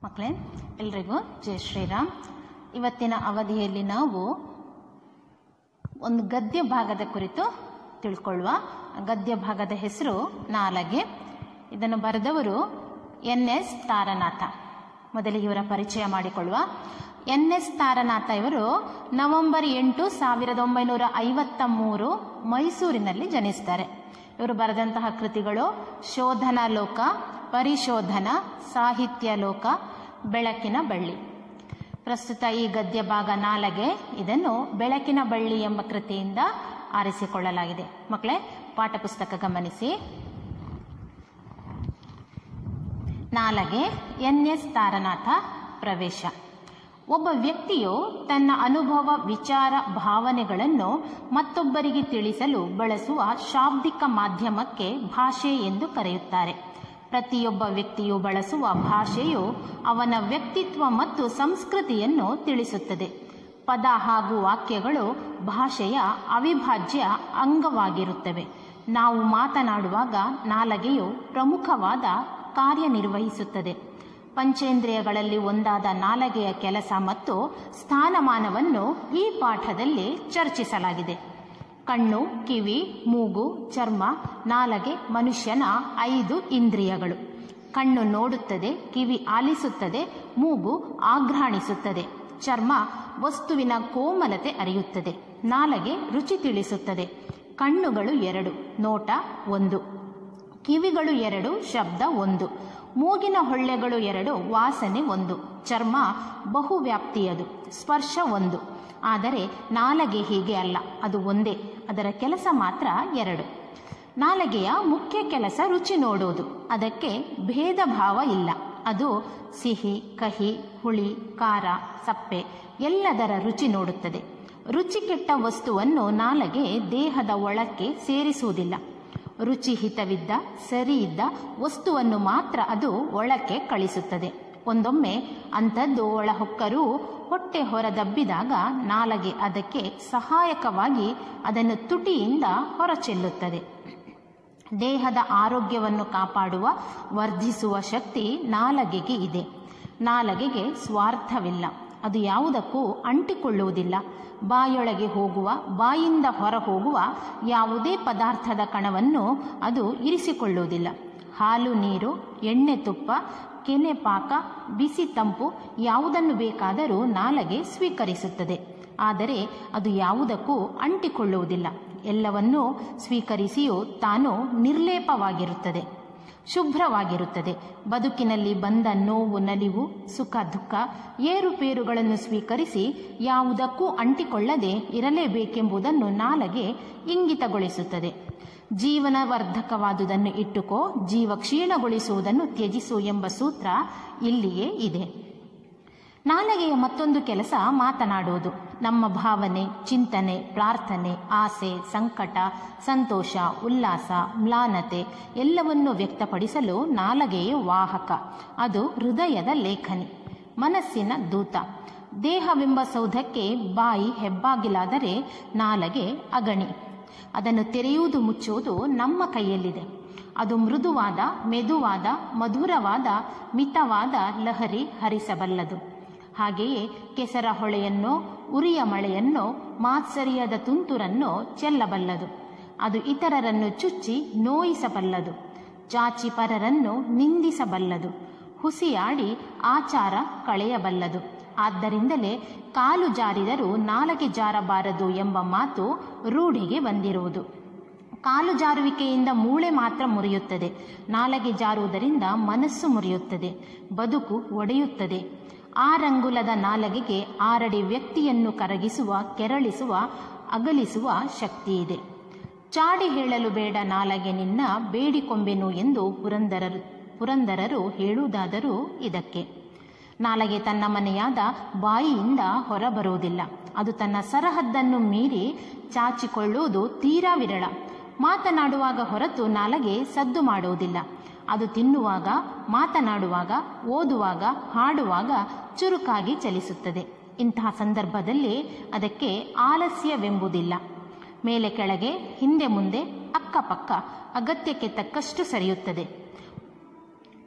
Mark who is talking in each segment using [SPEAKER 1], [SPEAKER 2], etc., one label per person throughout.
[SPEAKER 1] ಮಕ್ಕಳೇ ಎಲ್ರಿಗೂ ಜೈ ಶ್ರೀರಾಮ್ ಇವತ್ತಿನ ಅವಧಿಯಲ್ಲಿ ನಾವು ಒಂದು ಗದ್ಯ ಭಾಗದ ಕುರಿತು ತಿಳ್ಕೊಳ್ಳುವ ಗದ್ಯ ಭಾಗದ ಹೆಸರು ನಾಲಗೆ ಇದನ್ನು ಬರೆದವರು ಎನ್ ಎಸ್ ತಾರನಾಥ ಮೊದಲಿಗೆ ಇವರ ಪರಿಚಯ ಮಾಡಿಕೊಳ್ಳುವ ಎನ್ ಎಸ್ ತಾರನಾಥ ಇವರು ನವೆಂಬರ್ ಎಂಟು ಸಾವಿರದ ಒಂಬೈನೂರ ಐವತ್ತ ಮೂರು ಮೈಸೂರಿನಲ್ಲಿ ಜನಿಸ್ತಾರೆ ಇವರು ಬರೆದಂತಹ ಕೃತಿಗಳು ಶೋಧನಾ ಲೋಕ ಪರಿಶೋಧನ ಸಾಹಿತ್ಯ ಲೋಕ ಬೆಳಕಿನ ಬಳ್ಳಿ ಪ್ರಸ್ತುತ ಈ ಗದ್ಯ ಭಾಗ ನಾಲಗೆ ಇದನ್ನು ಬೆಳಕಿನ ಬಳ್ಳಿ ಎಂಬ ಕೃತಿಯಿಂದ ಆರಿಸಿಕೊಳ್ಳಲಾಗಿದೆ ಮಕ್ಕಳೇ ಪಾಠಪುಸ್ತಕ ಗಮನಿಸಿ ನಾಲಗೆ ಎನ್ ಎಸ್ ತಾರನಾಥ ಪ್ರವೇಶ ಒಬ್ಬ ವ್ಯಕ್ತಿಯು ತನ್ನ ಅನುಭವ ವಿಚಾರ ಭಾವನೆಗಳನ್ನು ಮತ್ತೊಬ್ಬರಿಗೆ ತಿಳಿಸಲು ಬಳಸುವ ಶಾಬ್ದಿಕ ಮಾಧ್ಯಮಕ್ಕೆ ಭಾಷೆ ಎಂದು ಕರೆಯುತ್ತಾರೆ ಪ್ರತಿಯೊಬ್ಬ ವ್ಯಕ್ತಿಯು ಬಳಸುವ ಭಾಷೆಯು ಅವನ ವ್ಯಕ್ತಿತ್ವ ಮತ್ತು ಸಂಸ್ಕೃತಿಯನ್ನು ತಿಳಿಸುತ್ತದೆ ಪದ ಹಾಗೂ ವಾಕ್ಯಗಳು ಭಾಷೆಯ ಅವಿಭಾಜ್ಯ ಅಂಗವಾಗಿರುತ್ತವೆ ನಾವು ಮಾತನಾಡುವಾಗ ನಾಲಗೆಯು ಪ್ರಮುಖವಾದ ಕಾರ್ಯನಿರ್ವಹಿಸುತ್ತದೆ ಪಂಚೇಂದ್ರಿಯಗಳಲ್ಲಿ ಒಂದಾದ ನಾಲಗೆಯ ಕೆಲಸ ಮತ್ತು ಸ್ಥಾನಮಾನವನ್ನು ಈ ಪಾಠದಲ್ಲಿ ಚರ್ಚಿಸಲಾಗಿದೆ ಕಣ್ಣು ಕಿವಿ ಮೂಗು ಚರ್ಮ ನಾಲಗೆ ಮನುಷ್ಯನ ಐದು ಇಂದ್ರಿಯಗಳು ಕಣ್ಣು ನೋಡುತ್ತದೆ ಕಿವಿ ಆಲಿಸುತ್ತದೆ ಮೂಗು ಆಘ್ರಾಣಿಸುತ್ತದೆ ಚರ್ಮ ವಸ್ತುವಿನ ಕೋಮಲತೆ ಅರಿಯುತ್ತದೆ ನಾಲಗೆ ರುಚಿ ತಿಳಿಸುತ್ತದೆ ಕಣ್ಣುಗಳು ಎರಡು ನೋಟ ಒಂದು ಕಿವಿಗಳು ಎರಡು ಶಬ್ದ ಒಂದು ಮೂಗಿನ ಹೊಳ್ಳೆಗಳು ಎರಡು ವಾಸನೆ ಒಂದು ಚರ್ಮ ಬಹುವ್ಯಾಪ್ತಿಯದು ಸ್ಪರ್ಶ ಒಂದು ಆದರೆ ನಾಲಗೆ ಹೀಗೆ ಅಲ್ಲ ಅದು ಒಂದೇ ಅದರ ಕೆಲಸ ಮಾತ್ರ ಎರಡು ನಾಲಗೆಯ ಮುಖ್ಯ ಕೆಲಸ ರುಚಿ ನೋಡುವುದು ಅದಕ್ಕೆ ಭೇದ ಭಾವ ಇಲ್ಲ ಅದು ಸಿಹಿ ಕಹಿ ಹುಳಿ ಖಾರ ಸಪ್ಪೆ ಎಲ್ಲದರ ರುಚಿ ನೋಡುತ್ತದೆ ರುಚಿ ಕೆಟ್ಟ ವಸ್ತುವನ್ನು ನಾಲಗೆ ದೇಹದ ಒಳಕ್ಕೆ ಸೇರಿಸುವುದಿಲ್ಲ ರುಚಿ ಹಿತವಿದ್ದ ಸರಿಯಿದ್ದ ವಸ್ತುವನ್ನು ಮಾತ್ರ ಅದು ಒಳಕ್ಕೆ ಕಳಿಸುತ್ತದೆ ಒಂದೊಮ್ಮೆ ಅಂಥದ್ದು ಒಳಹೊಕ್ಕರೂ ಹೊಟ್ಟೆ ಹೊರದಬ್ಬಿದಾಗ ನಾಲಗೆ ಅದಕ್ಕೆ ಸಹಾಯಕವಾಗಿ ಅದನ್ನು ತುಟಿಯಿಂದ ಹೊರಚೆಲ್ಲುತ್ತದೆ ದೇಹದ ಆರೋಗ್ಯವನ್ನು ಕಾಪಾಡುವ ವರ್ಧಿಸುವ ಶಕ್ತಿ ನಾಲಗೆಗೆ ಇದೆ ನಾಲಗೆಗೆ ಸ್ವಾರ್ಥವಿಲ್ಲ ಅದು ಯಾವುದಕ್ಕೂ ಅಂಟಿಕೊಳ್ಳುವುದಿಲ್ಲ ಬಾಯೊಳಗೆ ಹೋಗುವ ಬಾಯಿಂದ ಹೊರ ಹೋಗುವ ಯಾವುದೇ ಪದಾರ್ಥದ ಕಣವನ್ನು ಅದು ಇರಿಸಿಕೊಳ್ಳುವುದಿಲ್ಲ ಹಾಲು ನೀರು ಎಣ್ಣೆ ತುಪ್ಪ ಕೆನೆ ಪಾಕ ಬಿಸಿ ತಂಪು ಯಾವುದನ್ನು ಬೇಕಾದರೂ ನಾಲಗೆ ಸ್ವೀಕರಿಸುತ್ತದೆ ಆದರೆ ಅದು ಯಾವುದಕ್ಕೂ ಅಂಟಿಕೊಳ್ಳುವುದಿಲ್ಲ ಎಲ್ಲವನ್ನೂ ಸ್ವೀಕರಿಸಿಯೂ ತಾನು ನಿರ್ಲೇಪವಾಗಿರುತ್ತದೆ ಶುಭ್ರವಾಗಿರುತ್ತದೆ ಬದುಕಿನಲ್ಲಿ ಬಂದ ನೋವು ನಲಿವು ಸುಖ ದುಃಖ ಏರುಪೇರುಗಳನ್ನು ಸ್ವೀಕರಿಸಿ ಯಾವುದಕ್ಕೂ ಅಂಟಿಕೊಳ್ಳದೆ ಇರಲೇಬೇಕೆಂಬುದನ್ನು ನಾಲಗೆ ಇಂಗಿತಗೊಳಿಸುತ್ತದೆ ಜೀವನವರ್ಧಕವಾದುದನ್ನು ಇಟ್ಟುಕೋ ಜೀವ ಕ್ಷೀಣಗೊಳಿಸುವುದನ್ನು ತ್ಯಜಿಸು ಎಂಬ ಸೂತ್ರ ಇಲ್ಲಿಯೇ ಇದೆ ನಾಲಗೆಯ ಮತ್ತೊಂದು ಕೆಲಸ ಮಾತನಾಡುವುದು ನಮ್ಮ ಭಾವನೆ ಚಿಂತನೆ ಪ್ರಾರ್ಥನೆ ಆಸೆ ಸಂಕಟ ಸಂತೋಷ ಉಲ್ಲಾಸ ಮ್ಲಾನತೆ ಎಲ್ಲವನ್ನು ವ್ಯಕ್ತಪಡಿಸಲು ನಾಲಗೆಯೇ ವಾಹಕ ಅದು ಹೃದಯದ ಲೇಖನಿ ಮನಸ್ಸಿನ ದೂತ ದೇಹವೆಂಬ ಸೌಧಕ್ಕೆ ಬಾಯಿ ಹೆಬ್ಬಾಗಿಲಾದರೆ ನಾಲಗೆ ಅಗಣಿ ಅದನ್ನು ತೆರೆಯುವುದು ಮುಚ್ಚುವುದು ನಮ್ಮ ಕೈಯಲ್ಲಿದೆ ಅದು ಮೃದುವಾದ ಮೆದುವಾದ ಮಧುರವಾದ ಮಿತವಾದ ಲಹರಿ ಹರಿಸಬಲ್ಲದು ಹಾಗೆಯೇ ಕೆಸರ ಹೊಳೆಯನ್ನೋ ಉರಿಯ ಮಳೆಯನ್ನೋ ಮಾತ್ಸರಿಯದ ತುಂತುರನ್ನೋ ಚೆಲ್ಲಬಲ್ಲದು ಅದು ಇತರರನ್ನು ಚುಚ್ಚಿ ನೋಯಿಸಬಲ್ಲದು ಚಾಚಿ ಪರರನ್ನು ನಿಂದಿಸಬಲ್ಲದು ಹುಸಿಯಾಡಿ ಆಚಾರ ಕಳೆಯಬಲ್ಲದು ಆದ್ದರಿಂದಲೇ ಕಾಲು ಜಾರಿದರೂ ನಾಲಗೆ ಜಾರಬಾರದು ಎಂಬ ಮಾತು ರೂಢಿಗೆ ಬಂದಿರುವುದು ಕಾಲು ಜಾರುವಿಕೆಯಿಂದ ಮೂಳೆ ಮಾತ್ರ ಮುರಿಯುತ್ತದೆ ನಾಲಗೆ ಜಾರುವುದರಿಂದ ಮನಸ್ಸು ಮುರಿಯುತ್ತದೆ ಬದುಕು ಒಡೆಯುತ್ತದೆ ಆರಂಗುಲದ ನಾಲಗೆಗೆ ಆರಡಿ ವ್ಯಕ್ತಿಯನ್ನು ಕರಗಿಸುವ ಕೆರಳಿಸುವ ಅಗಲಿಸುವ ಶಕ್ತಿಯಿದೆ ಚಾಡಿ ಹೇಳಲು ಬೇಡ ನಾಲಗೆ ನಿನ್ನ ಬೇಡಿಕೊಂಬೆನು ಎಂದು ಪುರಂದರರು ಪುರಂದರರು ಹೇಳುವುದಾದರೂ ಇದಕ್ಕೆ ನಾಲಗೆ ತನ್ನ ಮನೆಯಾದ ಬಾಯಿಯಿಂದ ಹೊರಬರುವುದಿಲ್ಲ ಅದು ತನ್ನ ಸರಹದ್ದನ್ನು ಮೀರಿ ಚಾಚಿಕೊಳ್ಳುವುದು ತೀರಾ ವಿರಳ ಮಾತನಾಡುವಾಗ ಹೊರತು ನಾಲಗೆ ಸದ್ದು ಮಾಡುವುದಿಲ್ಲ ಅದು ತಿನ್ನುವಾಗ ಮಾತನಾಡುವಾಗ ಓದುವಾಗ ಹಾಡುವಾಗ ಚುರುಕಾಗಿ ಚಲಿಸುತ್ತದೆ ಇಂತಹ ಸಂದರ್ಭದಲ್ಲಿ ಅದಕ್ಕೆ ಆಲಸ್ಯವೆಂಬುದಿಲ್ಲ ಮೇಲೆ ಕೆಳಗೆ ಹಿಂದೆ ಮುಂದೆ ಅಕ್ಕಪಕ್ಕ ಅಗತ್ಯಕ್ಕೆ ತಕ್ಕಷ್ಟು ಸರಿಯುತ್ತದೆ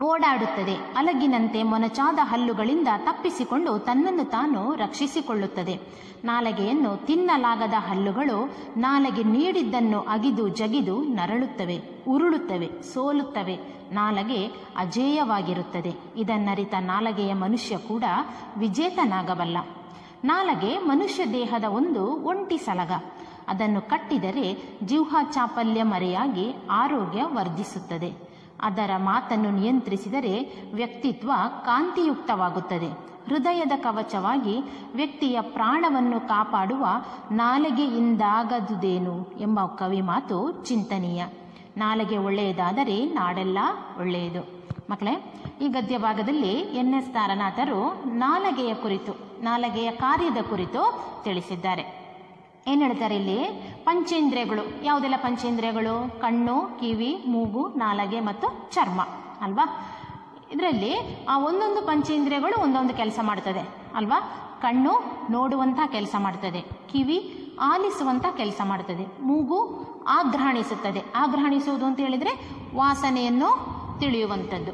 [SPEAKER 1] ಓಡಾಡುತ್ತದೆ ಅಲಗಿನಂತೆ ಮೊನಚಾದ ಹಲ್ಲುಗಳಿಂದ ತಪ್ಪಿಸಿಕೊಂಡು ತನ್ನನ್ನು ತಾನು ರಕ್ಷಿಸಿಕೊಳ್ಳುತ್ತದೆ ನಾಲಗೆಯನ್ನು ತಿನ್ನಲಾಗದ ಹಲ್ಲುಗಳು ನಾಲಗೆ ನೀಡಿದ್ದನ್ನು ಅಗಿದು ಜಗಿದು ನರಳುತ್ತವೆ ಉರುಳುತ್ತವೆ ಸೋಲುತ್ತವೆ ನಾಲಗೆ ಅಜೇಯವಾಗಿರುತ್ತದೆ ಇದನ್ನರಿತ ನಾಲಗೆಯ ಮನುಷ್ಯ ಕೂಡ ವಿಜೇತನಾಗಬಲ್ಲ ನಾಲಗೆ ಮನುಷ್ಯ ದೇಹದ ಒಂದು ಒಂಟಿ ಸಲಗ ಅದನ್ನು ಕಟ್ಟಿದರೆ ಜಿಹ್ವಾ ಚಾಪಲ್ಯ ಮರೆಯಾಗಿ ಆರೋಗ್ಯ ವರ್ಧಿಸುತ್ತದೆ ಅದರ ಮಾತನ್ನು ನಿಯಂತ್ರಿಸಿದರೆ ವ್ಯಕ್ತಿತ್ವ ಕಾಂತಿಯುಕ್ತವಾಗುತ್ತದೆ ಹೃದಯದ ಕವಚವಾಗಿ ವ್ಯಕ್ತಿಯ ಪ್ರಾಣವನ್ನು ಕಾಪಾಡುವ ನಾಲಿಗೆಯಿಂದಾಗದುದೇನು ಎಂಬ ಕವಿ ಮಾತು ಚಿಂತನೀಯ ನಾಲಿಗೆ ಒಳ್ಳೆಯದಾದರೆ ನಾಡೆಲ್ಲ ಒಳ್ಳೆಯದು ಮಕ್ಕಳೇ ಈ ಗದ್ಯ ಭಾಗದಲ್ಲಿ ಎನ್ ಎಸ್ ತಾರನಾಥರು ನಾಲಗೆಯ ಕುರಿತು ನಾಲಗೆಯ ಕಾರ್ಯದ ಕುರಿತು ತಿಳಿಸಿದ್ದಾರೆ ಏನು ಹೇಳ್ತಾರೆ ಇಲ್ಲಿ ಪಂಚೇಂದ್ರಿಯಗಳು ಯಾವುದೆಲ್ಲ ಪಂಚೇಂದ್ರಿಯಗಳು ಕಣ್ಣು ಕಿವಿ ಮೂಗು ನಾಲಗೆ ಮತ್ತು ಚರ್ಮ ಅಲ್ವಾ ಇದರಲ್ಲಿ ಆ ಒಂದೊಂದು ಪಂಚೇಂದ್ರಿಯಗಳು ಒಂದೊಂದು ಕೆಲಸ ಮಾಡ್ತದೆ ಅಲ್ವಾ ಕಣ್ಣು ನೋಡುವಂಥ ಕೆಲಸ ಮಾಡ್ತದೆ ಕಿವಿ ಆಲಿಸುವಂಥ ಕೆಲಸ ಮಾಡ್ತದೆ ಮೂಗು ಆಘ್ರಾಣಿಸುತ್ತದೆ ಆಘ್ರಾಣಿಸುವುದು ಅಂತ ಹೇಳಿದರೆ ವಾಸನೆಯನ್ನು ತಿಳಿಯುವಂಥದ್ದು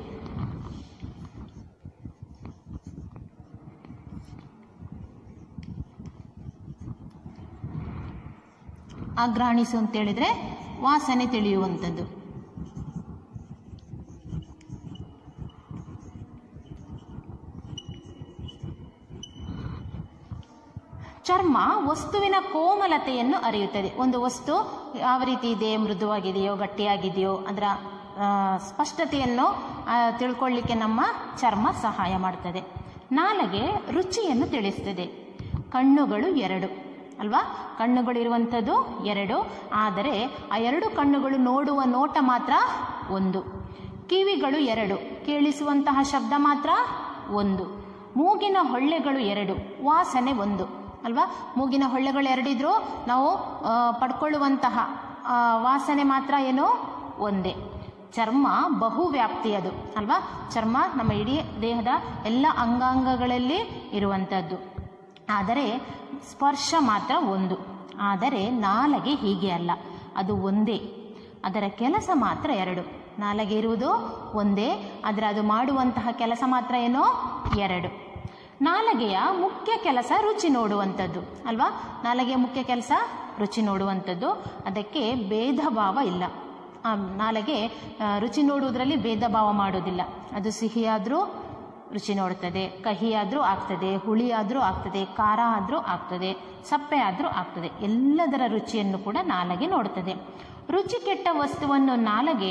[SPEAKER 1] ಆಘ್ರಾಣಿಸು ಅಂತ ಹೇಳಿದ್ರೆ ವಾಸನೆ ತಿಳಿಯುವಂಥದ್ದು ಚರ್ಮ ವಸ್ತುವಿನ ಕೋಮಲತೆಯನ್ನು ಅರಿಯುತ್ತದೆ ಒಂದು ವಸ್ತು ಯಾವ ರೀತಿ ಇದೆ ಮೃದುವಾಗಿದೆಯೋ ಗಟ್ಟಿಯಾಗಿದೆಯೋ ಅದರ ಆ, ಸ್ಪಷ್ಟತೆಯನ್ನು ಆ, ತಿಳ್ಕೊಳ್ಳಿಕ್ಕೆ ನಮ್ಮ ಚರ್ಮ ಸಹಾಯ ಮಾಡ್ತದೆ ನಾಲಗೆ ರುಚಿಯನ್ನು ತಿಳಿಸ್ತದೆ ಕಣ್ಣುಗಳು ಎರಡು ಅಲ್ವಾ ಕಣ್ಣುಗಳಿರುವಂಥದ್ದು ಎರಡು ಆದರೆ ಆ ಎರಡು ಕಣ್ಣುಗಳು ನೋಡುವ ನೋಟ ಮಾತ್ರ ಒಂದು ಕಿವಿಗಳು ಎರಡು ಕೇಳಿಸುವಂತಹ ಶಬ್ದ ಮಾತ್ರ ಒಂದು ಮೂಗಿನ ಹೊಳ್ಳೆಗಳು ಎರಡು ವಾಸನೆ ಒಂದು ಅಲ್ವಾ ಮೂಗಿನ ಹೊಳ್ಳೆಗಳು ಎರಡಿದ್ರು ನಾವು ಆ, ಪಡ್ಕೊಳ್ಳುವಂತಹ ಆ, ವಾಸನೆ ಮಾತ್ರ ಏನು ಒಂದೇ ಚರ್ಮ ಬಹುವ್ಯಾಪ್ತಿಯದು ಅಲ್ವಾ ಚರ್ಮ ನಮ್ಮ ಇಡೀ ದೇಹದ ಎಲ್ಲ ಅಂಗಾಂಗಗಳಲ್ಲಿ ಇರುವಂಥದ್ದು ಆದರೆ ಸ್ಪರ್ಶ ಮಾತ್ರ ಒಂದು ಆದರೆ ನಾಲಗೆ ಹೀಗೆ ಅಲ್ಲ ಅದು ಒಂದೇ ಅದರ ಕೆಲಸ ಮಾತ್ರ ಎರಡು ನಾಲಗೆ ಇರುವುದು ಒಂದೇ ಆದರೆ ಅದು ಮಾಡುವಂತಹ ಕೆಲಸ ಮಾತ್ರ ಏನೋ ಎರಡು ನಾಲಗೆಯ ಮುಖ್ಯ ಕೆಲಸ ರುಚಿ ನೋಡುವಂಥದ್ದು ಅಲ್ವಾ ನಾಲಗೆಯ ಮುಖ್ಯ ಕೆಲಸ ರುಚಿ ನೋಡುವಂಥದ್ದು ಅದಕ್ಕೆ ಭೇದ ಭಾವ ಇಲ್ಲ ಆ ನಾಲಗೆ ಆ, ರುಚಿ ನೋಡುವುದರಲ್ಲಿ ಭೇದ ಭಾವ ಮಾಡೋದಿಲ್ಲ ಅದು ಸಿಹಿಯಾದರೂ ರುಚಿ ನೋಡ್ತದೆ ಕಹಿಯಾದರೂ ಆಗ್ತದೆ ಹುಳಿಯಾದರೂ ಆಗ್ತದೆ ಖಾರ ಆದರೂ ಆಗ್ತದೆ ಸಪ್ಪೆ ಆದರೂ ಆಗ್ತದೆ ಎಲ್ಲದರ ರುಚಿಯನ್ನು ಕೂಡ ನಾಲಗೆ ನೋಡ್ತದೆ ರುಚಿ ಕೆಟ್ಟ ವಸ್ತುವನ್ನು ನಾಲಗೆ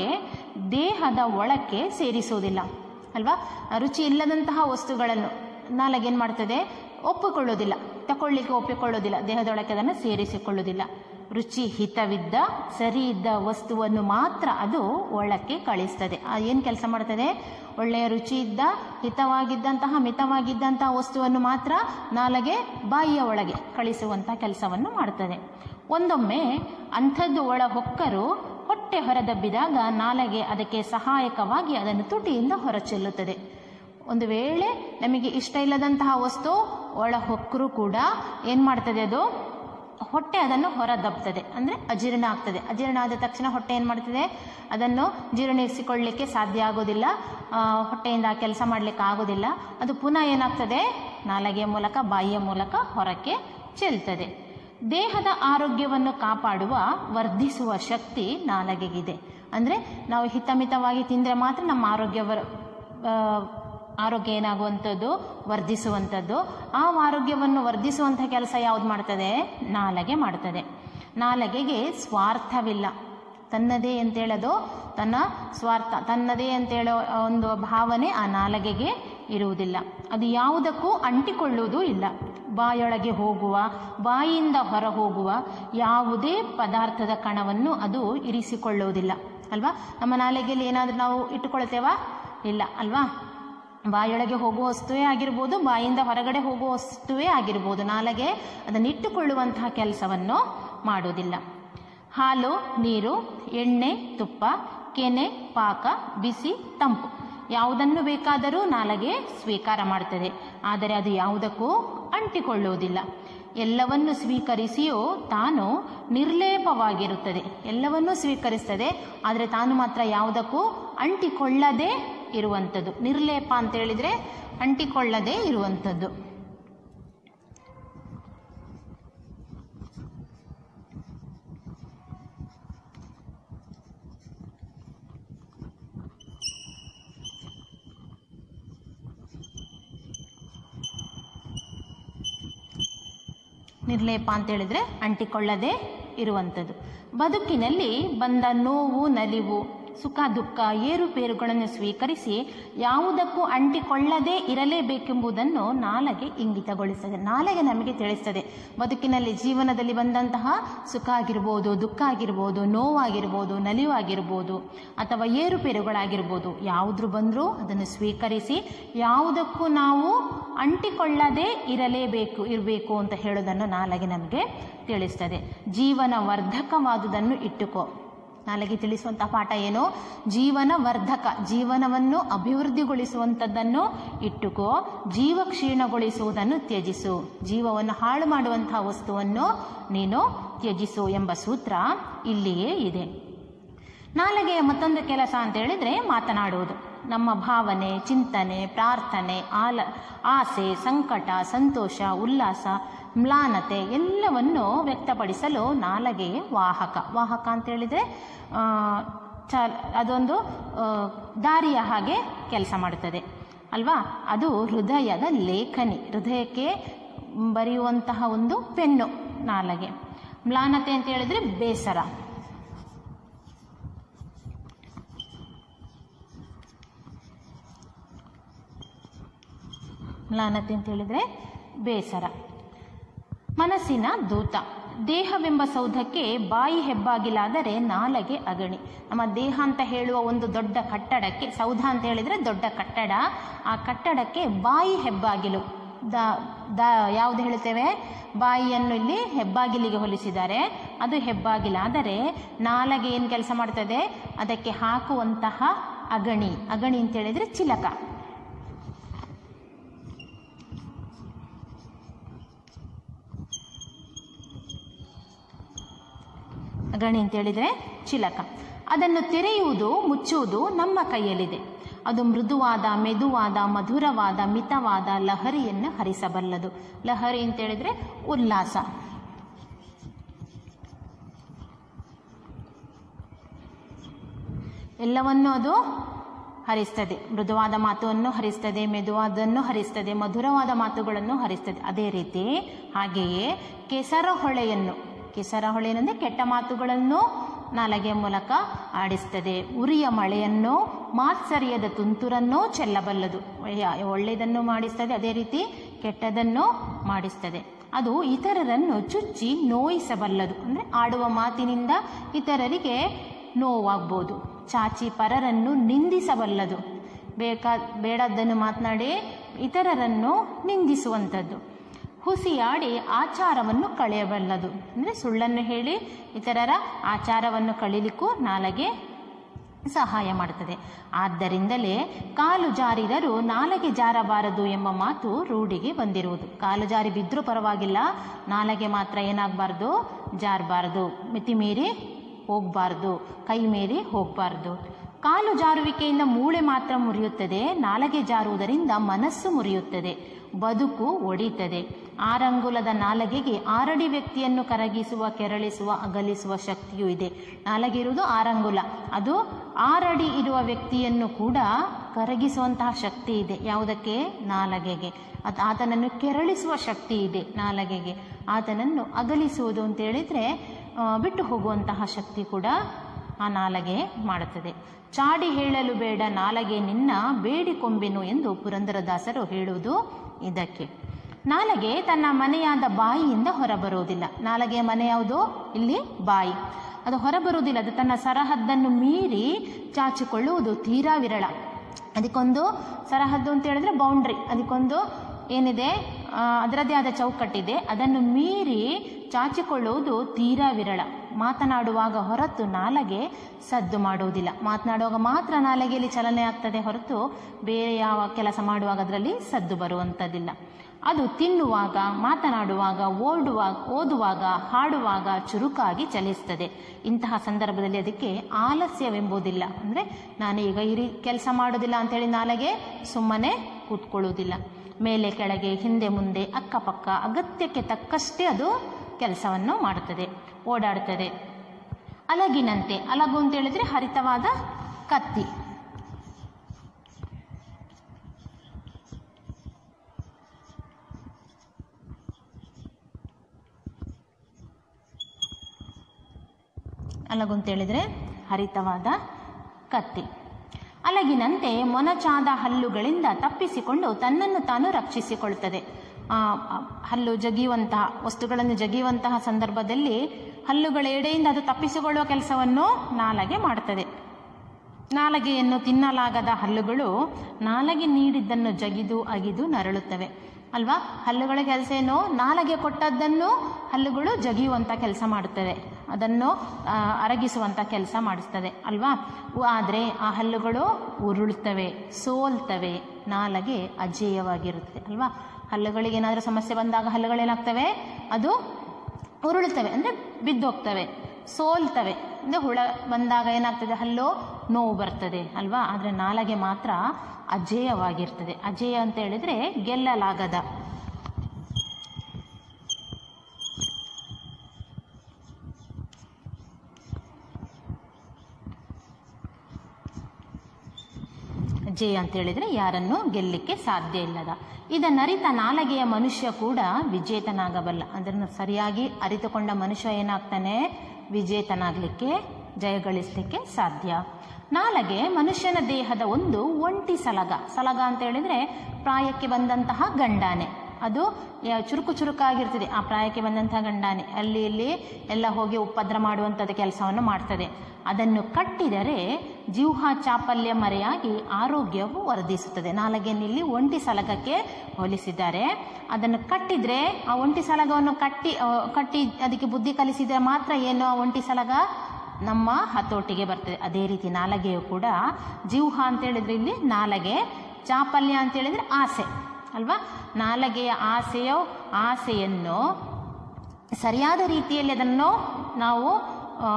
[SPEAKER 1] ದೇಹದ ಒಳಕ್ಕೆ ಸೇರಿಸುವುದಿಲ್ಲ ಅಲ್ವಾ ರುಚಿ ಇಲ್ಲದಂತಹ ವಸ್ತುಗಳನ್ನು ನಾಲಗೆ ಏನು ಮಾಡ್ತದೆ ಒಪ್ಪಿಕೊಳ್ಳೋದಿಲ್ಲ ತಕೊಳ್ಳಿಕ್ಕೆ ಒಪ್ಪಿಕೊಳ್ಳೋದಿಲ್ಲ ದೇಹದೊಳಕ್ಕೆ ಅದನ್ನು ಸೇರಿಸಿಕೊಳ್ಳೋದಿಲ್ಲ ರುಚಿ ಹಿತವಿದ್ದ ಸರಿ ಇದ್ದ ವಸ್ತುವನ್ನು ಮಾತ್ರ ಅದು ಒಳಕ್ಕೆ ಕಳಿಸ್ತದೆ ಏನು ಕೆಲಸ ಮಾಡ್ತದೆ ಒಳ್ಳೆಯ ರುಚಿ ಇದ್ದ ಹಿತವಾಗಿದ್ದಂತಹ ಮಿತವಾಗಿದ್ದಂತಹ ವಸ್ತುವನ್ನು ಮಾತ್ರ ನಾಲಗೆ ಬಾಯಿಯ ಒಳಗೆ ಕಳಿಸುವಂತಹ ಕೆಲಸವನ್ನು ಮಾಡ್ತದೆ ಒಂದೊಮ್ಮೆ ಅಂಥದ್ದು ಒಳ ಹೊಕ್ಕರು ಹೊಟ್ಟೆ ಹೊರದಬ್ಬಿದಾಗ ನಾಲಗೆ ಅದಕ್ಕೆ ಸಹಾಯಕವಾಗಿ ಅದನ್ನು ತುಟಿಯಿಂದ ಹೊರಚೆಲ್ಲುತ್ತದೆ ಒಂದು ವೇಳೆ ನಮಗೆ ಇಷ್ಟ ಇಲ್ಲದಂತಹ ವಸ್ತು ಒಳ ಹೊಕ್ಕರೂ ಕೂಡ ಏನು ಮಾಡ್ತದೆ ಅದು ಹೊಟ್ಟೆ ಅದನ್ನು ಹೊರದಬ್ತದೆ ಅಂದರೆ ಅಜೀರ್ಣ ಆಗ್ತದೆ ಅಜೀರ್ಣ ಆದ ತಕ್ಷಣ ಹೊಟ್ಟೆ ಏನು ಮಾಡ್ತದೆ ಅದನ್ನು ಜೀರ್ಣಿಸಿಕೊಳ್ಳಲಿಕ್ಕೆ ಸಾಧ್ಯ ಆಗೋದಿಲ್ಲ ಆ, ಹೊಟ್ಟೆಯಿಂದ ಕೆಲಸ ಮಾಡಲಿಕ್ಕೆ ಆಗೋದಿಲ್ಲ ಅದು ಪುನಃ ಏನಾಗ್ತದೆ ನಾಲಗೆಯ ಮೂಲಕ ಬಾಯಿಯ ಮೂಲಕ ಹೊರಕ್ಕೆ ಚೆಲ್ತದೆ ದೇಹದ ಆರೋಗ್ಯವನ್ನು ಕಾಪಾಡುವ ವರ್ಧಿಸುವ ಶಕ್ತಿ ನಾಲಗೆಗಿದೆ ಅಂದರೆ ನಾವು ಹಿತಮಿತವಾಗಿ ತಿಂದರೆ ಮಾತ್ರ ನಮ್ಮ ಆರೋಗ್ಯ ವರ್- ಆ, ಆರೋಗ್ಯ ಏನಾಗುವಂಥದ್ದು ವರ್ಧಿಸುವಂಥದ್ದು ಆ ಆರೋಗ್ಯವನ್ನು ವರ್ಧಿಸುವಂಥ ಕೆಲಸ ಯಾವುದು ಮಾಡ್ತದೆ ನಾಲಗೆ ಮಾಡ್ತದೆ ನಾಲಗೆಗೆ ಸ್ವಾರ್ಥವಿಲ್ಲ ತನ್ನದೇ ಅಂತೇಳೋದು ತನ್ನ ಸ್ವಾರ್ಥ ತನ್ನದೇ ಅಂತೇಳೋ ಒಂದು ಭಾವನೆ ಆ ನಾಲಗೆಗೆ ಇರುವುದಿಲ್ಲ ಅದು ಯಾವುದಕ್ಕೂ ಅಂಟಿಕೊಳ್ಳುವುದೂ ಇಲ್ಲ ಬಾಯೊಳಗೆ ಹೋಗುವ ಬಾಯಿಯಿಂದ ಹೊರ ಹೋಗುವ ಯಾವುದೇ ಪದಾರ್ಥದ ಕಣವನ್ನು ಅದು ಇರಿಸಿಕೊಳ್ಳುವುದಿಲ್ಲ ಅಲ್ವಾ ನಮ್ಮ ನಾಲಿಗೆಯಲ್ಲಿ ಏನಾದರೂ ನಾವು ಇಟ್ಟುಕೊಳ್ತೇವಾ ಇಲ್ಲ ಅಲ್ವಾ ಬಾಯೊಳಗೆ ಹೋಗುವ ವಸ್ತುವೇ ಆಗಿರ್ಬೋದು ಬಾಯಿಂದ ಹೊರಗಡೆ ಹೋಗುವ ವಸ್ತುವೇ ಆಗಿರ್ಬೋದು ನಾಲಗೆ ಅದನ್ನು ಇಟ್ಟುಕೊಳ್ಳುವಂತಹ ಕೆಲಸವನ್ನು ಮಾಡುವುದಿಲ್ಲ ಹಾಲು ನೀರು ಎಣ್ಣೆ ತುಪ್ಪ ಕೆನೆ ಪಾಕ ಬಿಸಿ ತಂಪು ಯಾವುದನ್ನು ಬೇಕಾದರೂ ನಾಲಗೆ ಸ್ವೀಕಾರ ಮಾಡ್ತದೆ ಆದರೆ ಅದು ಯಾವುದಕ್ಕೂ ಅಂಟಿಕೊಳ್ಳುವುದಿಲ್ಲ ಎಲ್ಲವನ್ನು ಸ್ವೀಕರಿಸಿಯೂ ತಾನು ನಿರ್ಲೇಪವಾಗಿರುತ್ತದೆ ಎಲ್ಲವನ್ನೂ ಸ್ವೀಕರಿಸ್ತದೆ ಆದರೆ ತಾನು ಮಾತ್ರ ಯಾವುದಕ್ಕೂ ಅಂಟಿಕೊಳ್ಳದೆ ಇರುವಂಥದ್ದು ನಿರ್ಲೇಪ ಅಂತ ಹೇಳಿದ್ರೆ ಅಂಟಿಕೊಳ್ಳದೆ ಇರುವಂಥದ್ದು ನಿರ್ಲೇಪ ಅಂತ ಹೇಳಿದ್ರೆ ಅಂಟಿಕೊಳ್ಳದೆ ಇರುವಂಥದ್ದು ಬದುಕಿನಲ್ಲಿ ಬಂದ ನೋವು ನಲಿವು ಸುಖ ದುಃಖ ಏರುಪೇರುಗಳನ್ನು ಸ್ವೀಕರಿಸಿ ಯಾವುದಕ್ಕೂ ಅಂಟಿಕೊಳ್ಳದೇ ಇರಲೇಬೇಕೆಂಬುದನ್ನು ನಾಲಗೆ ಇಂಗಿತಗೊಳಿಸ್ತದೆ ನಾಲಗೆ ನಮಗೆ ತಿಳಿಸ್ತದೆ ಬದುಕಿನಲ್ಲಿ ಜೀವನದಲ್ಲಿ ಬಂದಂತಹ ಸುಖ ಆಗಿರ್ಬೋದು ದುಃಖ ಆಗಿರ್ಬೋದು ನೋವಾಗಿರ್ಬೋದು ನಲಿವಾಗಿರ್ಬೋದು ಅಥವಾ ಏರುಪೇರುಗಳಾಗಿರ್ಬೋದು ಯಾವುದ್ರು ಬಂದರೂ ಅದನ್ನು ಸ್ವೀಕರಿಸಿ ಯಾವುದಕ್ಕೂ ನಾವು ಅಂಟಿಕೊಳ್ಳದೆ ಇರಲೇಬೇಕು ಇರಬೇಕು ಅಂತ ಹೇಳೋದನ್ನು ನಾಲಗೆ ನಮಗೆ ತಿಳಿಸ್ತದೆ ಜೀವನ ವರ್ಧಕವಾದುದನ್ನು ಇಟ್ಟುಕೋ ನಾಳೆಗೆ ತಿಳಿಸುವಂಥ ಪಾಠ ಏನು ಜೀವನ ವರ್ಧಕ ಜೀವನವನ್ನು ಅಭಿವೃದ್ಧಿಗೊಳಿಸುವಂಥದ್ದನ್ನು ಇಟ್ಟುಕೋ ಜೀವ ಕ್ಷೀಣಗೊಳಿಸುವುದನ್ನು ತ್ಯಜಿಸು ಜೀವವನ್ನು ಹಾಳು ಮಾಡುವಂತಹ ವಸ್ತುವನ್ನು ನೀನು ತ್ಯಜಿಸು ಎಂಬ ಸೂತ್ರ ಇಲ್ಲಿಯೇ ಇದೆ ನಾಲಿಗೆಯ ಮತ್ತೊಂದು ಕೆಲಸ ಅಂತ ಹೇಳಿದ್ರೆ ಮಾತನಾಡುವುದು ನಮ್ಮ ಭಾವನೆ ಚಿಂತನೆ ಪ್ರಾರ್ಥನೆ ಆಲ ಆಸೆ ಸಂಕಟ ಸಂತೋಷ ಉಲ್ಲಾಸ ಮ್ಲಾನತೆ ಎಲ್ಲವನ್ನು ವ್ಯಕ್ತಪಡಿಸಲು ನಾಲಗೆಯೇ ವಾಹಕ ವಾಹಕ ಅಂತ ಹೇಳಿದ್ರೆ ಆ, ಚ ಅದೊಂದು ಆ, ದಾರಿಯ ಹಾಗೆ ಕೆಲಸ ಮಾಡುತ್ತದೆ ಅಲ್ವಾ ಅದು ಹೃದಯದ ಲೇಖನಿ ಹೃದಯಕ್ಕೆ ಬರೆಯುವಂತಹ ಒಂದು ಪೆನ್ನು ನಾಲಗೆ ಮ್ಲಾನತೆ ಅಂತ ಹೇಳಿದ್ರೆ ಬೇಸರ ಮ್ಲಾನತೆ ಅಂತ ಹೇಳಿದ್ರೆ ಬೇಸರ ಮನಸ್ಸಿನ ದೂತ ದೇಹವೆಂಬ ಸೌಧಕ್ಕೆ ಬಾಯಿ ಹೆಬ್ಬಾಗಿಲಾದರೆ ನಾಲಗೆ ಅಗಣಿ ನಮ್ಮ ದೇಹ ಅಂತ ಹೇಳುವ ಒಂದು ದೊಡ್ಡ ಕಟ್ಟಡಕ್ಕೆ ಸೌಧ ಅಂತ ಹೇಳಿದರೆ ದೊಡ್ಡ ಕಟ್ಟಡ ಆ ಕಟ್ಟಡಕ್ಕೆ ಬಾಯಿ ಹೆಬ್ಬಾಗಿಲು ದ ದ ಯಾವುದು ಹೇಳ್ತೇವೆ ಬಾಯಿಯನ್ನು ಇಲ್ಲಿ ಹೆಬ್ಬಾಗಿಲಿಗೆ ಹೋಲಿಸಿದ್ದಾರೆ ಅದು ಹೆಬ್ಬಾಗಿಲಾದರೆ ನಾಲಗೆ ಏನು ಕೆಲಸ ಮಾಡ್ತದೆ ಅದಕ್ಕೆ ಹಾಕುವಂತಹ ಅಗಣಿ ಅಗಣಿ ಅಂತ ಹೇಳಿದರೆ ಚಿಲಕ ಗಣಿ ಅಂತ ಹೇಳಿದರೆ ಚಿಲಕ ಅದನ್ನು ತೆರೆಯುವುದು ಮುಚ್ಚುವುದು ನಮ್ಮ ಕೈಯಲ್ಲಿದೆ ಅದು ಮೃದುವಾದ ಮೆದುವಾದ ಮಧುರವಾದ ಮಿತವಾದ ಲಹರಿಯನ್ನು ಹರಿಸಬಲ್ಲದು ಲಹರಿ ಅಂತ ಹೇಳಿದ್ರೆ ಉಲ್ಲಾಸ ಎಲ್ಲವನ್ನೂ ಅದು ಹರಿಸ್ತದೆ ಮೃದುವಾದ ಮಾತನ್ನು ಹರಿಸ್ತದೆ ಮೆದುವಾದನ್ನು ಹರಿಸ್ತದೆ ಮಧುರವಾದ ಮಾತುಗಳನ್ನು ಹರಿಸ್ತದೆ ಅದೇ ರೀತಿ ಹಾಗೆಯೇ ಕೆಸರ ಹೊಳೆಯನ್ನು ಕೆಸರ ಹೊಳೆಯೆಂದರೆ ಕೆಟ್ಟ ಮಾತುಗಳನ್ನು ನಾಲಗೆಯ ಮೂಲಕ ಆಡಿಸ್ತದೆ ಉರಿಯ ಮಳೆಯನ್ನು ಮಾತ್ಸರ್ಯದ ತುಂತುರನ್ನೂ ಚೆಲ್ಲಬಲ್ಲದು ಯ- ಒಳ್ಳೆಯದನ್ನು ಮಾಡಿಸ್ತದೆ ಅದೇ ರೀತಿ ಕೆಟ್ಟದನ್ನು ಮಾಡಿಸ್ತದೆ ಅದು ಇತರರನ್ನು ಚುಚ್ಚಿ ನೋಯಿಸಬಲ್ಲದು ಅಂದರೆ ಆಡುವ ಮಾತಿನಿಂದ ಇತರರಿಗೆ ನೋವಾಗ್ಬೋದು ಚಾಚಿ ಪರರನ್ನು ನಿಂದಿಸಬಲ್ಲದು ಬೇಕಾ ಬೇಡದ್ದನ್ನು ಮಾತನಾಡಿ ಇತರರನ್ನು ನಿಂದಿಸುವಂಥದ್ದು ಹುಸಿಯಾಡಿ ಆಚಾರವನ್ನು ಕಳೆಯಬಲ್ಲದು ಅಂದರೆ ಸುಳ್ಳನ್ನು ಹೇಳಿ ಇತರರ ಆಚಾರವನ್ನು ಕಳೀಲಿಕ್ಕೂ ನಾಲಗೆ ಸಹಾಯ ಮಾಡುತ್ತದೆ ಆದ್ದರಿಂದಲೇ ಕಾಲು ಜಾರಿದರೂ ನಾಲಗೆ ಜಾರಬಾರದು ಎಂಬ ಮಾತು ರೂಢಿಗೆ ಬಂದಿರುವುದು ಕಾಲು ಜಾರಿ ಬಿದ್ದರೂ ಪರವಾಗಿಲ್ಲ ನಾಲಗೆ ಮಾತ್ರ ಏನಾಗಬಾರ್ದು ಜಾರಬಾರ್ದು ಮಿತಿಮೀರಿ ಹೋಗಬಾರ್ದು ಕೈ ಮೀರಿ ಹೋಗಬಾರ್ದು ಕಾಲು ಜಾರುವಿಕೆಯಿಂದ ಮೂಳೆ ಮಾತ್ರ ಮುರಿಯುತ್ತದೆ ನಾಲಗೆ ಜಾರುವುದರಿಂದ ಮನಸ್ಸು ಮುರಿಯುತ್ತದೆ ಬದುಕು ಒಡಿತದೆ ಆರಂಗುಲದ ನಾಲಗೆಗೆ ಆರಡಿ ವ್ಯಕ್ತಿಯನ್ನು ಕರಗಿಸುವ ಕೆರಳಿಸುವ ಅಗಲಿಸುವ ಶಕ್ತಿಯೂ ಇದೆ ನಾಲಗೆ ಇರುವುದು ಆರಂಗುಲ ಅದು ಆರಡಿ ಇರುವ ವ್ಯಕ್ತಿಯನ್ನು ಕೂಡ ಕರಗಿಸುವಂತಹ ಶಕ್ತಿ ಇದೆ ಯಾವುದಕ್ಕೆ ನಾಲಗೆಗೆ ಅದು ಆತನನ್ನು ಕೆರಳಿಸುವ ಶಕ್ತಿ ಇದೆ ನಾಲಗೆಗೆ ಆತನನ್ನು ಅಗಲಿಸುವುದು ಅಂತ ಹೇಳಿದ್ರೆ ಆ, ಬಿಟ್ಟು ಹೋಗುವಂತಹ ಶಕ್ತಿ ಕೂಡ ಆ ನಾಲಗೆ ಮಾಡುತ್ತದೆ ಚಾಡಿ ಹೇಳಲು ಬೇಡ ನಾಲಗೆ ನಿನ್ನ ಬೇಡಿಕೊಂಬೆನು ಎಂದು ಪುರಂದರದಾಸರು ಹೇಳುವುದು ಇದಕ್ಕೆ ನಾಲಗೆ ತನ್ನ ಮನೆಯಾದ ಬಾಯಿಯಿಂದ ಹೊರಬರುವುದಿಲ್ಲ ನಾಲಗೆಯ ಮನೆ ಯಾವುದು ಇಲ್ಲಿ ಬಾಯಿ ಅದು ಹೊರಬರುವುದಿಲ್ಲ ಅದು ತನ್ನ ಸರಹದ್ದನ್ನು ಮೀರಿ ಚಾಚಿಕೊಳ್ಳುವುದು ತೀರಾ ವಿರಳ ಅದಕ್ಕೊಂದು ಸರಹದ್ದು ಅಂತ ಹೇಳಿದ್ರೆ ಬೌಂಡ್ರಿ ಅದಕ್ಕೊಂದು ಏನಿದೆ ಆ, ಅದರದ್ದೇ ಆದ ಚೌಕಟ್ಟಿದೆ ಅದನ್ನು ಮೀರಿ ಚಾಚಿಕೊಳ್ಳುವುದು ತೀರಾ ವಿರಳ ಮಾತನಾಡುವಾಗ ಹೊರತು ನಾಲಗೆ ಸದ್ದು ಮಾಡುವುದಿಲ್ಲ ಮಾತನಾಡುವಾಗ ಮಾತ್ರ ನಾಲಗೆಯಲ್ಲಿ ಚಲನೆ ಆಗ್ತದೆ ಹೊರತು ಬೇರೆ ಯಾವ ಕೆಲಸ ಮಾಡುವಾಗ ಅದರಲ್ಲಿ ಸದ್ದು ಬರುವಂಥದ್ದಿಲ್ಲ ಅದು ತಿನ್ನುವಾಗ ಮಾತನಾಡುವಾಗ ಓಡುವಾಗ ಓದುವಾಗ ಹಾಡುವಾಗ ಚುರುಕಾಗಿ ಚಲಿಸ್ತದೆ ಇಂತಹ ಸಂದರ್ಭದಲ್ಲಿ ಅದಕ್ಕೆ ಆಲಸ್ಯವೆಂಬುದಿಲ್ಲ ಅಂದರೆ ನಾನು ಈಗ ಈ ರೀ ಕೆಲಸ ಮಾಡೋದಿಲ್ಲ ಅಂತೇಳಿ ನಾಲೆಗೆ ಸುಮ್ಮನೆ ಕೂತ್ಕೊಳ್ಳುವುದಿಲ್ಲ ಮೇಲೆ ಕೆಳಗೆ ಹಿಂದೆ ಮುಂದೆ ಅಕ್ಕಪಕ್ಕ ಅಗತ್ಯಕ್ಕೆ ತಕ್ಕಷ್ಟೇ ಅದು ಕೆಲಸವನ್ನು ಮಾಡುತ್ತದೆ ಓಡಾಡ್ತದೆ ಅಲಗಿನಂತೆ ಅಲಗು ಅಂತ ಹೇಳಿದ್ರೆ ಹರಿತವಾದ ಕತ್ತಿ ಅಲಗು ಅಂತ ಹೇಳಿದ್ರೆ ಹರಿತವಾದ ಕತ್ತಿ ಅಲಗಿನಂತೆ ಮೊನಚಾದ ಹಲ್ಲುಗಳಿಂದ ತಪ್ಪಿಸಿಕೊಂಡು ತನ್ನನ್ನು ತಾನು ರಕ್ಷಿಸಿಕೊಳ್ತದೆ ಆ, ಆ, ಹಲ್ಲು ಜಗಿಯುವಂತಹ ವಸ್ತುಗಳನ್ನು ಜಗಿಯುವಂತಹ ಸಂದರ್ಭದಲ್ಲಿ ಹಲ್ಲುಗಳ ಎಡೆಯಿಂದ ಅದು ತಪ್ಪಿಸಿಕೊಳ್ಳುವ ಕೆಲಸವನ್ನು ನಾಲಗೆ ಮಾಡ್ತದೆ ನಾಲಗೆಯನ್ನು ತಿನ್ನಲಾಗದ ಹಲ್ಲುಗಳು ನಾಲಗೆ ನೀಡಿದ್ದನ್ನು ಜಗಿದು ಅಗಿದು ನರಳುತ್ತವೆ ಅಲ್ವಾ ಹಲ್ಲುಗಳ ಕೆಲಸ ಏನು ನಾಲಗೆ ಕೊಟ್ಟದ್ದನ್ನು ಹಲ್ಲುಗಳು ಜಗಿಯುವಂಥ ಕೆಲಸ ಮಾಡುತ್ತವೆ ಅದನ್ನು ಆ, ಅರಗಿಸುವಂಥ ಕೆಲಸ ಮಾಡಿಸ್ತದೆ ಅಲ್ವಾ ಆದರೆ ಆ ಹಲ್ಲುಗಳು ಉರುಳುತ್ತವೆ ಸೋಲ್ತವೆ ನಾಲಗೆ ಅಜೇಯವಾಗಿರುತ್ತದೆ ಅಲ್ವಾ ಹಲ್ಲುಗಳಿಗೆ ಏನಾದರೂ ಸಮಸ್ಯೆ ಬಂದಾಗ ಹಲ್ಲುಗಳೇನಾಗ್ತವೆ ಅದು ಉರುಳುತ್ತವೆ ಅಂದರೆ ಬಿದ್ದೋಗ್ತವೆ ಸೋಲ್ತವೆ ಅಂದರೆ ಹುಳ ಬಂದಾಗ ಏನಾಗ್ತದೆ ಹಲ್ಲು ನೋವು ಬರ್ತದೆ ಅಲ್ವಾ ಆದರೆ ನಾಲಗೆ ಮಾತ್ರ ಅಜೇಯವಾಗಿರ್ತದೆ ಅಜೇಯ ಅಂತ ಹೇಳಿದರೆ ಗೆಲ್ಲಲಾಗದ ಜಯ ಅಂತ ಹೇಳಿದ್ರೆ ಯಾರನ್ನು ಗೆಲ್ಲಲಿಕ್ಕೆ ಸಾಧ್ಯ ಇಲ್ಲದ ಇದನ್ನರಿತ ನಾಲಗೆಯ ಮನುಷ್ಯ ಕೂಡ ವಿಜೇತನಾಗಬಲ್ಲ ಅದನ್ನು ಸರಿಯಾಗಿ ಅರಿತುಕೊಂಡ ಮನುಷ್ಯ ಏನಾಗ್ತಾನೆ ವಿಜೇತನಾಗಲಿಕ್ಕೆ ಜಯಗಳಿಸಲಿಕ್ಕೆ ಸಾಧ್ಯ ನಾಲಗೆ ಮನುಷ್ಯನ ದೇಹದ ಒಂದು ಒಂಟಿ ಸಲಗ ಸಲಗ ಅಂತ ಹೇಳಿದ್ರೆ ಪ್ರಾಯಕ್ಕೆ ಬಂದಂತಹ ಗಂಡಾನೆ ಅದು ಯ- ಚುರುಕು ಚುರುಕಾಗಿರ್ತದೆ ಆ ಪ್ರಾಯಕ್ಕೆ ಬಂದಂತಹ ಗಂಡಾನೆ ಅಲ್ಲಿ ಇಲ್ಲಿ ಎಲ್ಲ ಹೋಗಿ ಉಪದ್ರ ಮಾಡುವಂಥದ್ದು ಕೆಲಸವನ್ನು ಮಾಡ್ತದೆ ಅದನ್ನು ಕಟ್ಟಿದರೆ ಜೀವಹ ಚಾಪಲ್ಯ ಮರೆಯಾಗಿ ಆರೋಗ್ಯವು ವರ್ಧಿಸುತ್ತದೆ ನಾಲಗೆಯಲ್ಲಿ ಒಂಟಿ ಸಲಗಕ್ಕೆ ಹೋಲಿಸಿದ್ದಾರೆ ಅದನ್ನು ಕಟ್ಟಿದ್ರೆ ಆ ಒಂಟಿ ಸಲಗವನ್ನು ಕಟ್ಟಿ ಆ, ಕಟ್ಟಿ ಅದಕ್ಕೆ ಬುದ್ಧಿ ಕಲಿಸಿದರೆ ಮಾತ್ರ ಏನು ಆ ಒಂಟಿ ಸಲಗ ನಮ್ಮ ಹತೋಟಿಗೆ ಬರ್ತದೆ ಅದೇ ರೀತಿ ನಾಲಗೆಯು ಕೂಡ ಜೀವಹ ಅಂತ ಹೇಳಿದ್ರೆ ಇಲ್ಲಿ ನಾಲಗೆ ಚಾಪಲ್ಯ ಅಂತ ಹೇಳಿದ್ರೆ ಆಸೆ ಅಲ್ವಾ ನಾಲಗೆಯ ಆಸೆಯೋ ಆಸೆಯನ್ನು ಸರಿಯಾದ ರೀತಿಯಲ್ಲಿ ಅದನ್ನು ನಾವು ಆ,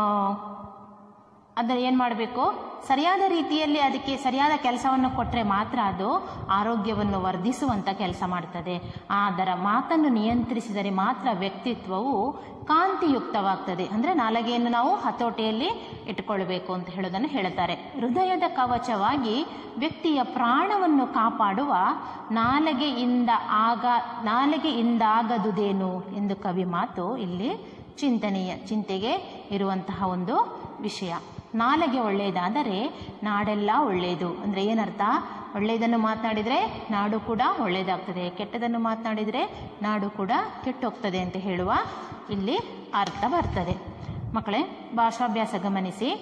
[SPEAKER 1] ಅದನ್ನು ಏನು ಮಾಡಬೇಕು ಸರಿಯಾದ ರೀತಿಯಲ್ಲಿ ಅದಕ್ಕೆ ಸರಿಯಾದ ಕೆಲಸವನ್ನು ಕೊಟ್ಟರೆ ಮಾತ್ರ ಅದು ಆರೋಗ್ಯವನ್ನು ವರ್ಧಿಸುವಂಥ ಕೆಲಸ ಮಾಡ್ತದೆ ಅದರ ಮಾತನ್ನು ನಿಯಂತ್ರಿಸಿದರೆ ಮಾತ್ರ ವ್ಯಕ್ತಿತ್ವವು ಕಾಂತಿಯುಕ್ತವಾಗ್ತದೆ ಅಂದರೆ ನಾಲಗೆಯನ್ನು ನಾವು ಹತೋಟಿಯಲ್ಲಿ ಇಟ್ಟುಕೊಳ್ಬೇಕು ಅಂತ ಹೇಳೋದನ್ನು ಹೇಳುತ್ತಾರೆ ಹೃದಯದ ಕವಚವಾಗಿ ವ್ಯಕ್ತಿಯ ಪ್ರಾಣವನ್ನು ಕಾಪಾಡುವ ನಾಲಗೆಯಿಂದ ಆಗ ನಾಲಗೆಯಿಂದಾಗದುದೇನು ಎಂದು ಕವಿ ಮಾತು ಇಲ್ಲಿ ಚಿಂತನೀಯ ಚಿಂತೆಗೆ ಇರುವಂತಹ ಒಂದು ವಿಷಯ ನಾಲಗೆ ಒಳ್ಳೆಯದಾದರೆ ನಾಡೆಲ್ಲ ಒಳ್ಳೆಯದು ಅಂದರೆ ಏನರ್ಥ ಒಳ್ಳೆಯದನ್ನು ಮಾತನಾಡಿದರೆ ನಾಡು ಕೂಡ ಒಳ್ಳೆಯದಾಗ್ತದೆ ಕೆಟ್ಟದನ್ನು ಮಾತನಾಡಿದರೆ ನಾಡು ಕೂಡ ಕೆಟ್ಟೋಗ್ತದೆ ಅಂತ ಹೇಳುವ ಇಲ್ಲಿ ಅರ್ಥ ಬರ್ತದೆ ಮಕ್ಕಳೇ ಭಾಷಾಭ್ಯಾಸ ಗಮನಿಸಿ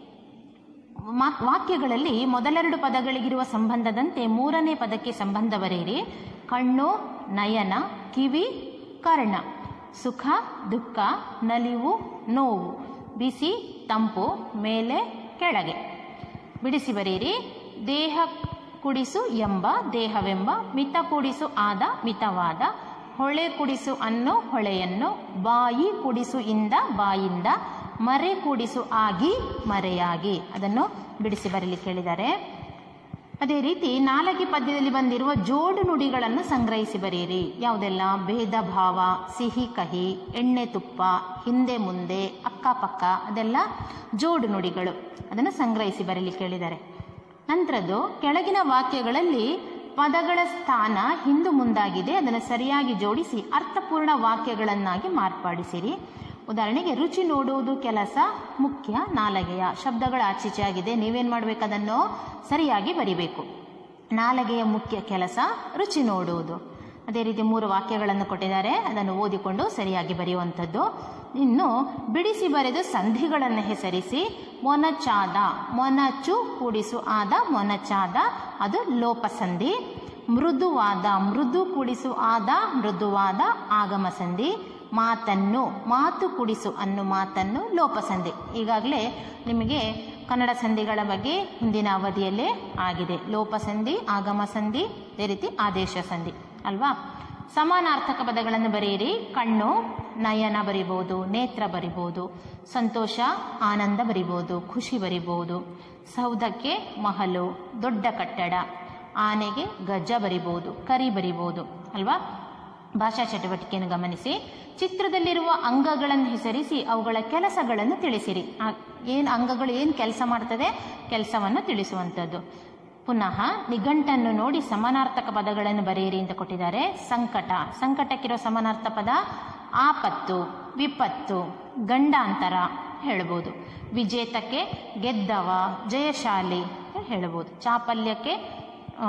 [SPEAKER 1] ಮಾ- ವಾಕ್ಯಗಳಲ್ಲಿ ಮೊದಲೆರಡು ಪದಗಳಿಗಿರುವ ಸಂಬಂಧದಂತೆ ಮೂರನೇ ಪದಕ್ಕೆ ಸಂಬಂಧ ಬರೆಯಿರಿ ಕಣ್ಣು ನಯನ ಕಿವಿ ಕರ್ಣ ಸುಖ ದುಃಖ ನಲಿವು ನೋವು ಬಿಸಿ ತಂಪು ಮೇಲೆ ಕೆಳಗೆ ಬಿಡಿಸಿ ಬರೆಯಿರಿ ದೇಹ ಕುಡಿಸು ಎಂಬ ದೇಹವೆಂಬ ಮಿತ ಕುಡಿಸು ಆದ ಮಿತವಾದ ಹೊಳೆ ಕುಡಿಸು ಅನ್ನು ಹೊಳೆಯನ್ನು ಬಾಯಿ ಕುಡಿಸು ಇಂದ ಬಾಯಿಂದ ಮರೆ ಕೂಡಿಸು ಆಗಿ ಮರೆಯಾಗಿ ಅದನ್ನು ಬಿಡಿಸಿ ಬರಲಿಕ್ಕೆ ಹೇಳಿದ್ದಾರೆ ಅದೇ ರೀತಿ ನಾಲಗೆ ಪದ್ಯದಲ್ಲಿ ಬಂದಿರುವ ಜೋಡು ನುಡಿಗಳನ್ನು ಸಂಗ್ರಹಿಸಿ ಬರೆಯಿರಿ ಯಾವುದೆಲ್ಲ ಭೇದ ಭಾವ ಸಿಹಿ ಕಹಿ ಎಣ್ಣೆ ತುಪ್ಪ ಹಿಂದೆ ಮುಂದೆ ಅಕ್ಕಪಕ್ಕ ಅದೆಲ್ಲ ಜೋಡು ನುಡಿಗಳು ಅದನ್ನು ಸಂಗ್ರಹಿಸಿ ಬರಲಿಕ್ಕೆ ಹೇಳಿದ್ದಾರೆ ನಂತರದ್ದು ಕೆಳಗಿನ ವಾಕ್ಯಗಳಲ್ಲಿ ಪದಗಳ ಸ್ಥಾನ ಹಿಂದು ಮುಂದಾಗಿದೆ ಅದನ್ನು ಸರಿಯಾಗಿ ಜೋಡಿಸಿ ಅರ್ಥಪೂರ್ಣ ವಾಕ್ಯಗಳನ್ನಾಗಿ ಮಾರ್ಪಡಿಸಿರಿ ಉದಾಹರಣೆಗೆ ರುಚಿ ನೋಡುವುದು ಕೆಲಸ ಮುಖ್ಯ ನಾಲಗೆಯ ಶಬ್ದಗಳ ಆಚೀಚೆ ಆಗಿದೆ ನೀವೇನು ಮಾಡಬೇಕು ಅದನ್ನು ಸರಿಯಾಗಿ ಬರಿಬೇಕು ನಾಲಗೆಯ ಮುಖ್ಯ ಕೆಲಸ ರುಚಿ ನೋಡುವುದು ಅದೇ ರೀತಿ ಮೂರು ವಾಕ್ಯಗಳನ್ನು ಕೊಟ್ಟಿದ್ದಾರೆ ಅದನ್ನು ಓದಿಕೊಂಡು ಸರಿಯಾಗಿ ಬರೆಯುವಂಥದ್ದು ಇನ್ನು ಬಿಡಿಸಿ ಬರೆದು ಸಂಧಿಗಳನ್ನು ಹೆಸರಿಸಿ ಮೊನಚಾದ ಮೊನಚು ಕೂಡಿಸು ಆದ ಮೊನಚಾದ ಅದು ಲೋಪಸಂಧಿ ಮೃದುವಾದ ಮೃದು ಕೂಡಿಸು ಆದ ಮೃದುವಾದ ಆಗಮ ಸಂಧಿ ಮಾತನ್ನು ಮಾತು ಕುಡಿಸು ಅನ್ನೋ ಮಾತನ್ನು ಲೋಪಸಂಧಿ ಈಗಾಗಲೇ ನಿಮಗೆ ಕನ್ನಡ ಸಂಧಿಗಳ ಬಗ್ಗೆ ಹಿಂದಿನ ಅವಧಿಯಲ್ಲೇ ಆಗಿದೆ ಲೋಪಸಂಧಿ ಆಗಮ ಸಂಧಿ ಅದೇ ರೀತಿ ಆದೇಶ ಸಂಧಿ ಅಲ್ವಾ ಸಮಾನಾರ್ಥಕ ಪದಗಳನ್ನು ಬರೆಯಿರಿ ಕಣ್ಣು ನಯನ ಬರಿಬೋದು ನೇತ್ರ ಬರಿಬೋದು ಸಂತೋಷ ಆನಂದ ಬರಿಬೋದು ಖುಷಿ ಬರಿಬೋದು ಸೌಧಕ್ಕೆ ಮಹಲು ದೊಡ್ಡ ಕಟ್ಟಡ ಆನೆಗೆ ಗಜ್ಜ ಬರಿಬೋದು ಕರಿ ಬರಿಬೋದು ಅಲ್ವಾ ಭಾಷಾ ಚಟುವಟಿಕೆಯನ್ನು ಗಮನಿಸಿ ಚಿತ್ರದಲ್ಲಿರುವ ಅಂಗಗಳನ್ನು ಹೆಸರಿಸಿ ಅವುಗಳ ಕೆಲಸಗಳನ್ನು ತಿಳಿಸಿರಿ ಏನು ಅಂಗಗಳು ಏನು ಕೆಲಸ ಮಾಡ್ತದೆ ಕೆಲಸವನ್ನು ತಿಳಿಸುವಂಥದ್ದು ಪುನಃ ನಿಘಂಟನ್ನು ನೋಡಿ ಸಮಾನಾರ್ಥಕ ಪದಗಳನ್ನು ಬರೆಯಿರಿ ಅಂತ ಕೊಟ್ಟಿದ್ದಾರೆ ಸಂಕಟ ಸಂಕಟಕ್ಕಿರೋ ಸಮಾನಾರ್ಥ ಪದ ಆಪತ್ತು ವಿಪತ್ತು ಗಂಡಾಂತರ ಹೇಳ್ಬೋದು ವಿಜೇತಕ್ಕೆ ಗೆದ್ದವ ಜಯಶಾಲಿ ಅಂತ ಹೇಳ್ಬೋದು ಚಾಪಲ್ಯಕ್ಕೆ ಆ,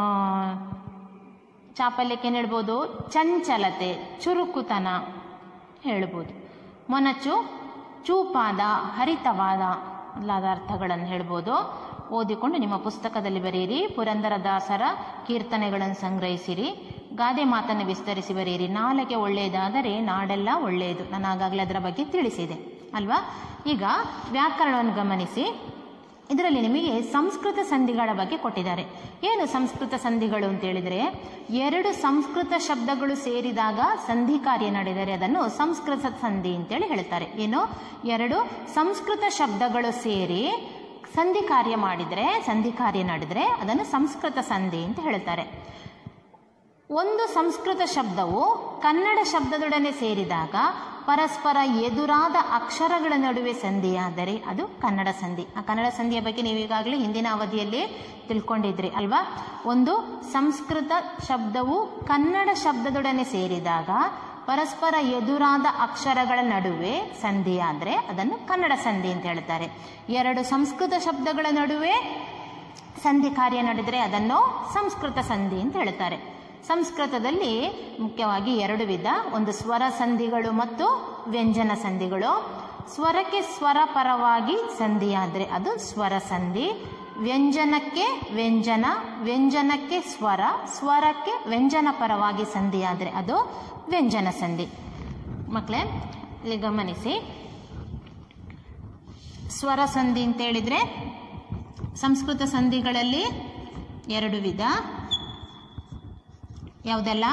[SPEAKER 1] ಚಾಪಲ್ಯಕ್ಕೆ ಏನು ಹೇಳ್ಬೋದು ಚಂಚಲತೆ ಚುರುಕುತನ ಹೇಳ್ಬೋದು ಮೊನಚು ಚೂಪಾದ ಹರಿತವಾದ ಮೊದಲಾದ ಅರ್ಥಗಳನ್ನು ಹೇಳ್ಬೋದು ಓದಿಕೊಂಡು ನಿಮ್ಮ ಪುಸ್ತಕದಲ್ಲಿ ಬರೆಯಿರಿ ಪುರಂದರದಾಸರ ಕೀರ್ತನೆಗಳನ್ನು ಸಂಗ್ರಹಿಸಿರಿ ಗಾದೆ ಮಾತನ್ನು ವಿಸ್ತರಿಸಿ ಬರೆಯಿರಿ ನಾಳೆಗೆ ಒಳ್ಳೆಯದಾದರೆ ನಾಡೆಲ್ಲ ಒಳ್ಳೆಯದು ನಾನು ಆಗಾಗಲೇ ಅದರ ಬಗ್ಗೆ ತಿಳಿಸಿದೆ ಅಲ್ವಾ ಈಗ ವ್ಯಾಕರಣವನ್ನು ಗಮನಿಸಿ ಇದರಲ್ಲಿ ನಿಮಗೆ ಸಂಸ್ಕೃತ ಸಂಧಿಗಳ ಬಗ್ಗೆ ಕೊಟ್ಟಿದ್ದಾರೆ ಏನು ಸಂಸ್ಕೃತ ಸಂಧಿಗಳು ಅಂತ ಹೇಳಿದ್ರೆ ಎರಡು ಸಂಸ್ಕೃತ ಶಬ್ದಗಳು ಸೇರಿದಾಗ ಸಂಧಿ ಕಾರ್ಯ ನಡೆದರೆ ಅದನ್ನು ಸಂಸ್ಕೃತ ಸಂಧಿ ಅಂತೇಳಿ ಹೇಳ್ತಾರೆ ಏನು ಎರಡು ಸಂಸ್ಕೃತ ಶಬ್ದಗಳು ಸೇರಿ ಸಂಧಿ ಕಾರ್ಯ ಮಾಡಿದರೆ ಸಂಧಿ ಕಾರ್ಯ ನಡೆದರೆ ಅದನ್ನು ಸಂಸ್ಕೃತ ಸಂಧಿ ಅಂತ ಹೇಳ್ತಾರೆ ಒಂದು ಸಂಸ್ಕೃತ ಶಬ್ದವು ಕನ್ನಡ ಶಬ್ದದೊಡನೆ ಸೇರಿದಾಗ ಪರಸ್ಪರ ಎದುರಾದ ಅಕ್ಷರಗಳ ನಡುವೆ ಸಂಧಿಯಾದರೆ ಅದು ಕನ್ನಡ ಸಂಧಿ ಆ ಕನ್ನಡ ಸಂಧಿಯ ಬಗ್ಗೆ ನೀವು ಈಗಾಗಲೇ ಹಿಂದಿನ ಅವಧಿಯಲ್ಲಿ ತಿಳ್ಕೊಂಡಿದ್ರಿ ಅಲ್ವಾ ಒಂದು ಸಂಸ್ಕೃತ ಶಬ್ದವು ಕನ್ನಡ ಶಬ್ದದೊಡನೆ ಸೇರಿದಾಗ ಪರಸ್ಪರ ಎದುರಾದ ಅಕ್ಷರಗಳ ನಡುವೆ ಸಂಧಿಯಾದರೆ ಅದನ್ನು ಕನ್ನಡ ಸಂಧಿ ಅಂತ ಹೇಳ್ತಾರೆ ಎರಡು ಸಂಸ್ಕೃತ ಶಬ್ದಗಳ ನಡುವೆ ಸಂಧಿ ಕಾರ್ಯ ನಡೆದರೆ ಅದನ್ನು ಸಂಸ್ಕೃತ ಸಂಧಿ ಅಂತ ಹೇಳ್ತಾರೆ ಸಂಸ್ಕೃತದಲ್ಲಿ ಮುಖ್ಯವಾಗಿ ಎರಡು ವಿಧ ಒಂದು ಸ್ವರ ಸಂಧಿಗಳು ಮತ್ತು ವ್ಯಂಜನ ಸಂಧಿಗಳು ಸ್ವರಕ್ಕೆ ಸ್ವರ ಪರವಾಗಿ ಸಂಧಿಯಾದರೆ ಅದು ಸ್ವರ ಸಂಧಿ ವ್ಯಂಜನಕ್ಕೆ ವ್ಯಂಜನ ವ್ಯಂಜನಕ್ಕೆ ಸ್ವರ ಸ್ವರಕ್ಕೆ ವ್ಯಂಜನ ಪರವಾಗಿ ಸಂಧಿಯಾದರೆ ಅದು ವ್ಯಂಜನ ಸಂಧಿ ಮಕ್ಕಳೇ ಇಲ್ಲಿ ಗಮನಿಸಿ ಸ್ವರ ಸಂಧಿ ಅಂತ ಹೇಳಿದ್ರೆ ಸಂಸ್ಕೃತ ಸಂಧಿಗಳಲ್ಲಿ ಎರಡು ವಿಧ ಯಾವುದೆಲ್ಲ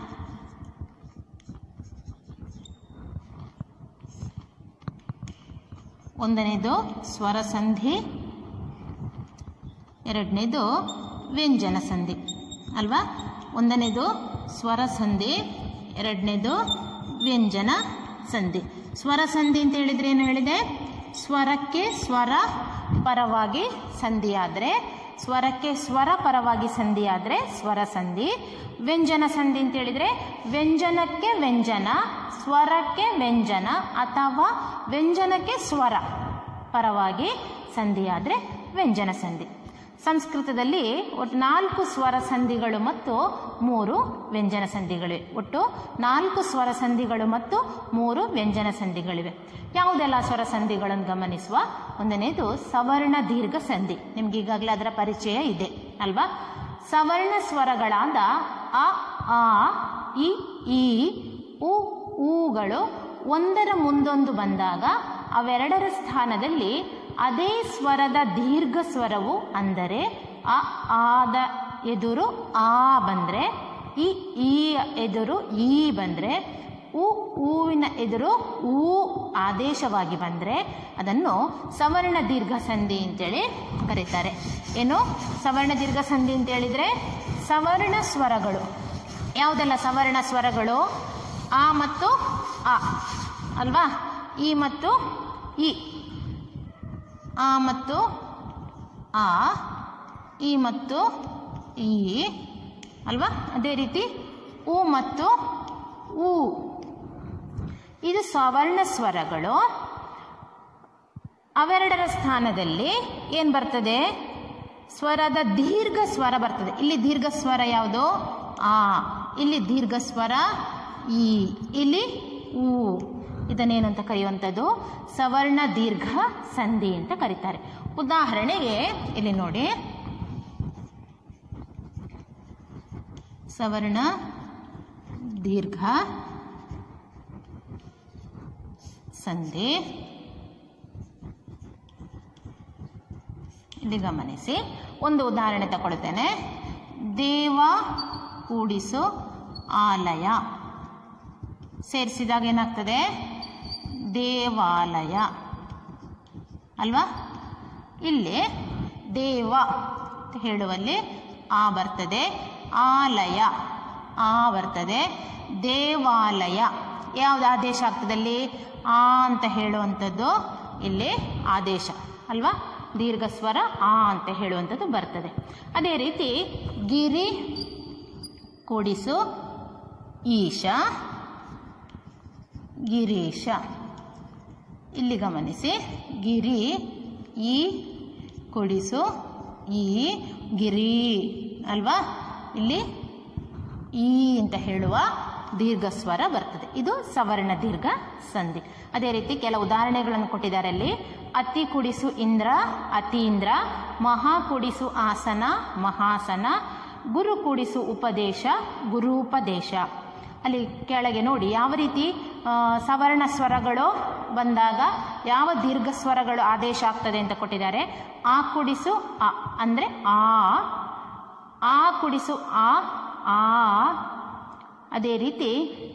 [SPEAKER 1] ಒಂದನೇದು ಸ್ವರ ಸಂಧಿ ಎರಡನೇದು ವ್ಯಂಜನ ಸಂಧಿ ಅಲ್ವಾ ಒಂದನೇದು ಸ್ವರ ಸಂಧಿ ಎರಡನೇದು ವ್ಯಂಜನ ಸಂಧಿ ಸ್ವರ ಸಂಧಿ ಅಂತ ಹೇಳಿದ್ರೆ ಏನು ಹೇಳಿದೆ ಸ್ವರಕ್ಕೆ ಸ್ವರ ಪರವಾಗಿ ಸಂಧಿಯಾದರೆ ಸ್ವರಕ್ಕೆ ಸ್ವರ ಪರವಾಗಿ ಸಂಧಿಯಾದರೆ ಸ್ವರ ಸಂಧಿ ವ್ಯಂಜನ ಸಂಧಿ ಅಂತ ಹೇಳಿದ್ರೆ ವ್ಯಂಜನಕ್ಕೆ ವ್ಯಂಜನ ಸ್ವರಕ್ಕೆ ವ್ಯಂಜನ ಅಥವಾ ವ್ಯಂಜನಕ್ಕೆ ಸ್ವರ ಪರವಾಗಿ ಸಂಧಿಯಾದರೆ ವ್ಯಂಜನ ಸಂಧಿ ಸಂಸ್ಕೃತದಲ್ಲಿ ಒಟ್ಟು ನಾಲ್ಕು ಸ್ವರ ಸಂಧಿಗಳು ಮತ್ತು ಮೂರು ವ್ಯಂಜನ ಸಂಧಿಗಳಿವೆ ಒಟ್ಟು ನಾಲ್ಕು ಸ್ವರ ಸಂಧಿಗಳು ಮತ್ತು ಮೂರು ವ್ಯಂಜನ ಸಂಧಿಗಳಿವೆ ಯಾವುದೆಲ್ಲ ಸ್ವರ ಸಂಧಿಗಳನ್ನು ಗಮನಿಸುವ ಒಂದನೇದು ಸವರ್ಣ ದೀರ್ಘ ಸಂಧಿ ನಿಮ್ಗೆ ಈಗಾಗಲೇ ಅದರ ಪರಿಚಯ ಇದೆ ಅಲ್ವಾ ಸವರ್ಣ ಸ್ವರಗಳಾದ ಅ ಆ ಇ ಈ ಉ ಊಗಳು ಒಂದರ ಮುಂದೊಂದು ಬಂದಾಗ ಅವೆರಡರ ಸ್ಥಾನದಲ್ಲಿ ಅದೇ ಸ್ವರದ ದೀರ್ಘ ಸ್ವರವು ಅಂದರೆ ಅ ಆದ ಎದುರು ಆ ಬಂದರೆ ಇ ಈ ಎದುರು ಈ ಬಂದರೆ ಉ ಹೂವಿನ ಎದುರು ಊ ಆದೇಶವಾಗಿ ಬಂದರೆ ಅದನ್ನು ಸವರ್ಣ ದೀರ್ಘ ಸಂಧಿ ಅಂತೇಳಿ ಕರೀತಾರೆ ಏನು ಸವರ್ಣ ದೀರ್ಘ ಸಂಧಿ ಅಂತ ಹೇಳಿದರೆ ಸವರ್ಣ ಸ್ವರಗಳು ಯಾವುದೆಲ್ಲ ಸವರ್ಣ ಸ್ವರಗಳು ಆ ಮತ್ತು ಆ ಅಲ್ವಾ ಈ ಮತ್ತು ಇ ಆ ಮತ್ತು ಆ ಈ ಮತ್ತು ಈ ಅಲ್ವಾ ಅದೇ ರೀತಿ ಉ ಮತ್ತು ಊ ಇದು ಸವರ್ಣ ಸ್ವರಗಳು ಅವೆರಡರ ಸ್ಥಾನದಲ್ಲಿ ಏನು ಬರ್ತದೆ ಸ್ವರದ ದೀರ್ಘ ಸ್ವರ ಬರ್ತದೆ ಇಲ್ಲಿ ದೀರ್ಘ ಸ್ವರ ಯಾವುದು ಆ ಇಲ್ಲಿ ದೀರ್ಘ ಸ್ವರ ಈ ಇಲ್ಲಿ ಊ ಇದನ್ನೇನಂತ ಕರೆಯುವಂಥದ್ದು ಸವರ್ಣ ದೀರ್ಘ ಸಂಧಿ ಅಂತ ಕರೀತಾರೆ ಉದಾಹರಣೆಗೆ ಇಲ್ಲಿ ನೋಡಿ ಸವರ್ಣ ದೀರ್ಘ ಸಂಧಿ ಇಲ್ಲಿ ಗಮನಿಸಿ ಒಂದು ಉದಾಹರಣೆ ತಗೊಳ್ತೇನೆ ದೇವ ಕೂಡಿಸು ಆಲಯ ಸೇರಿಸಿದಾಗ ಏನಾಗ್ತದೆ ದೇವಾಲಯ ಅಲ್ವಾ ಇಲ್ಲಿ ದೇವ ಅಂತ ಹೇಳುವಲ್ಲಿ ಆ ಬರ್ತದೆ ಆಲಯ ಆ ಬರ್ತದೆ ದೇವಾಲಯ ಯಾವುದು ಆದೇಶ ಆಗ್ತದೆ ಅಲ್ಲಿ ಆ ಅಂತ ಹೇಳುವಂಥದ್ದು ಇಲ್ಲಿ ಆದೇಶ ಅಲ್ವಾ ದೀರ್ಘ ಸ್ವರ ಆ ಅಂತ ಹೇಳುವಂಥದ್ದು ಬರ್ತದೆ ಅದೇ ರೀತಿ ಗಿರಿ ಕೂಡಿಸು ಈಶ ಗಿರೀಶ ಇಲ್ಲಿ ಗಮನಿಸಿ ಗಿರಿ ಈ ಕೊಡಿಸು ಈ ಗಿರಿ ಅಲ್ವಾ ಇಲ್ಲಿ ಈ ಅಂತ ಹೇಳುವ ದೀರ್ಘ ಸ್ವರ ಬರ್ತದೆ ಇದು ಸವರ್ಣ ದೀರ್ಘ ಸಂಧಿ ಅದೇ ರೀತಿ ಕೆಲ ಉದಾಹರಣೆಗಳನ್ನು ಕೊಟ್ಟಿದ್ದಾರೆ ಅಲ್ಲಿ ಅತಿ ಕುಡಿಸು ಇಂದ್ರ ಅತೀಂದ್ರ ಮಹಾ ಕುಡಿಸು ಆಸನ ಮಹಾಸನ ಗುರು ಕುಡಿಸು ಉಪದೇಶ ಗುರೂಪದೇಶ ಅಲ್ಲಿ ಕೆಳಗೆ ನೋಡಿ ಯಾವ ರೀತಿ ಆ, ಸವರ್ಣ ಸ್ವರಗಳು ಬಂದಾಗ ಯಾವ ದೀರ್ಘ ಸ್ವರಗಳು ಆದೇಶ ಆಗ್ತದೆ ಅಂತ ಕೊಟ್ಟಿದ್ದಾರೆ ಆ ಕುಡಿಸು ಅ ಅಂದರೆ ಆ ಆ ಕುಡಿಸು ಆ ಆ ಅದೇ ರೀತಿ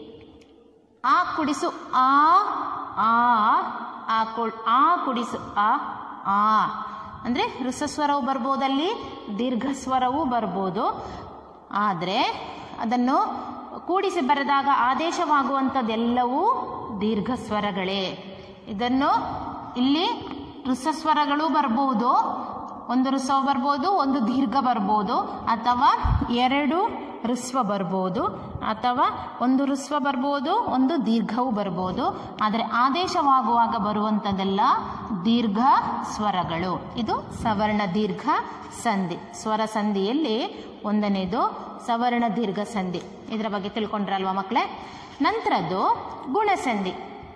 [SPEAKER 1] ಆ ಕುಡಿಸು ಆ ಆ ಆ ಕು- ಆ ಕುಡಿಸು ಆ ಆ ಅಂದರೆ ಹೃಸ್ವಸ್ವರವು ಬರ್ಬೋದಲ್ಲಿ ದೀರ್ಘ ಸ್ವರವೂ ಬರ್ಬೋದು ಆದರೆ ಅದನ್ನು ಕೂಡಿಸಿ ಬರೆದಾಗ ಆದೇಶವಾಗುವಂಥದ್ದೆಲ್ಲವೂ ದೀರ್ಘ ಸ್ವರಗಳೇ ಇದನ್ನು ಇಲ್ಲಿ ಋಸಸ್ವರಗಳು ಬರ್ಬೋದು ಒಂದು ಋಸ್ವ ಬರ್ಬೋದು ಒಂದು ದೀರ್ಘ ಬರ್ಬೋದು ಅಥವಾ ಎರಡು ಋಸ್ವ ಬರ್ಬೋದು ಅಥವಾ ಒಂದು ಋಸ್ವ ಬರ್ಬೋದು ಒಂದು ದೀರ್ಘವೂ ಬರ್ಬೋದು ಆದರೆ ಆದೇಶವಾಗುವಾಗ ಬರುವಂಥದ್ದೆಲ್ಲ ದೀರ್ಘ ಸ್ವರಗಳು ಇದು ಸವರ್ಣ ದೀರ್ಘ ಸಂಧಿ ಸ್ವರ ಸಂಧಿಯಲ್ಲಿ ಒಂದನೇದು ಸವರ್ಣ ದೀರ್ಘ ಸಂಧಿ ಇದರ ಬಗ್ಗೆ ತಿಳ್ಕೊಂಡ್ರಲ್ವಾ ಮಕ್ಕಳೇ ನಂತರದ್ದು ಗುಣಸಂಧಿ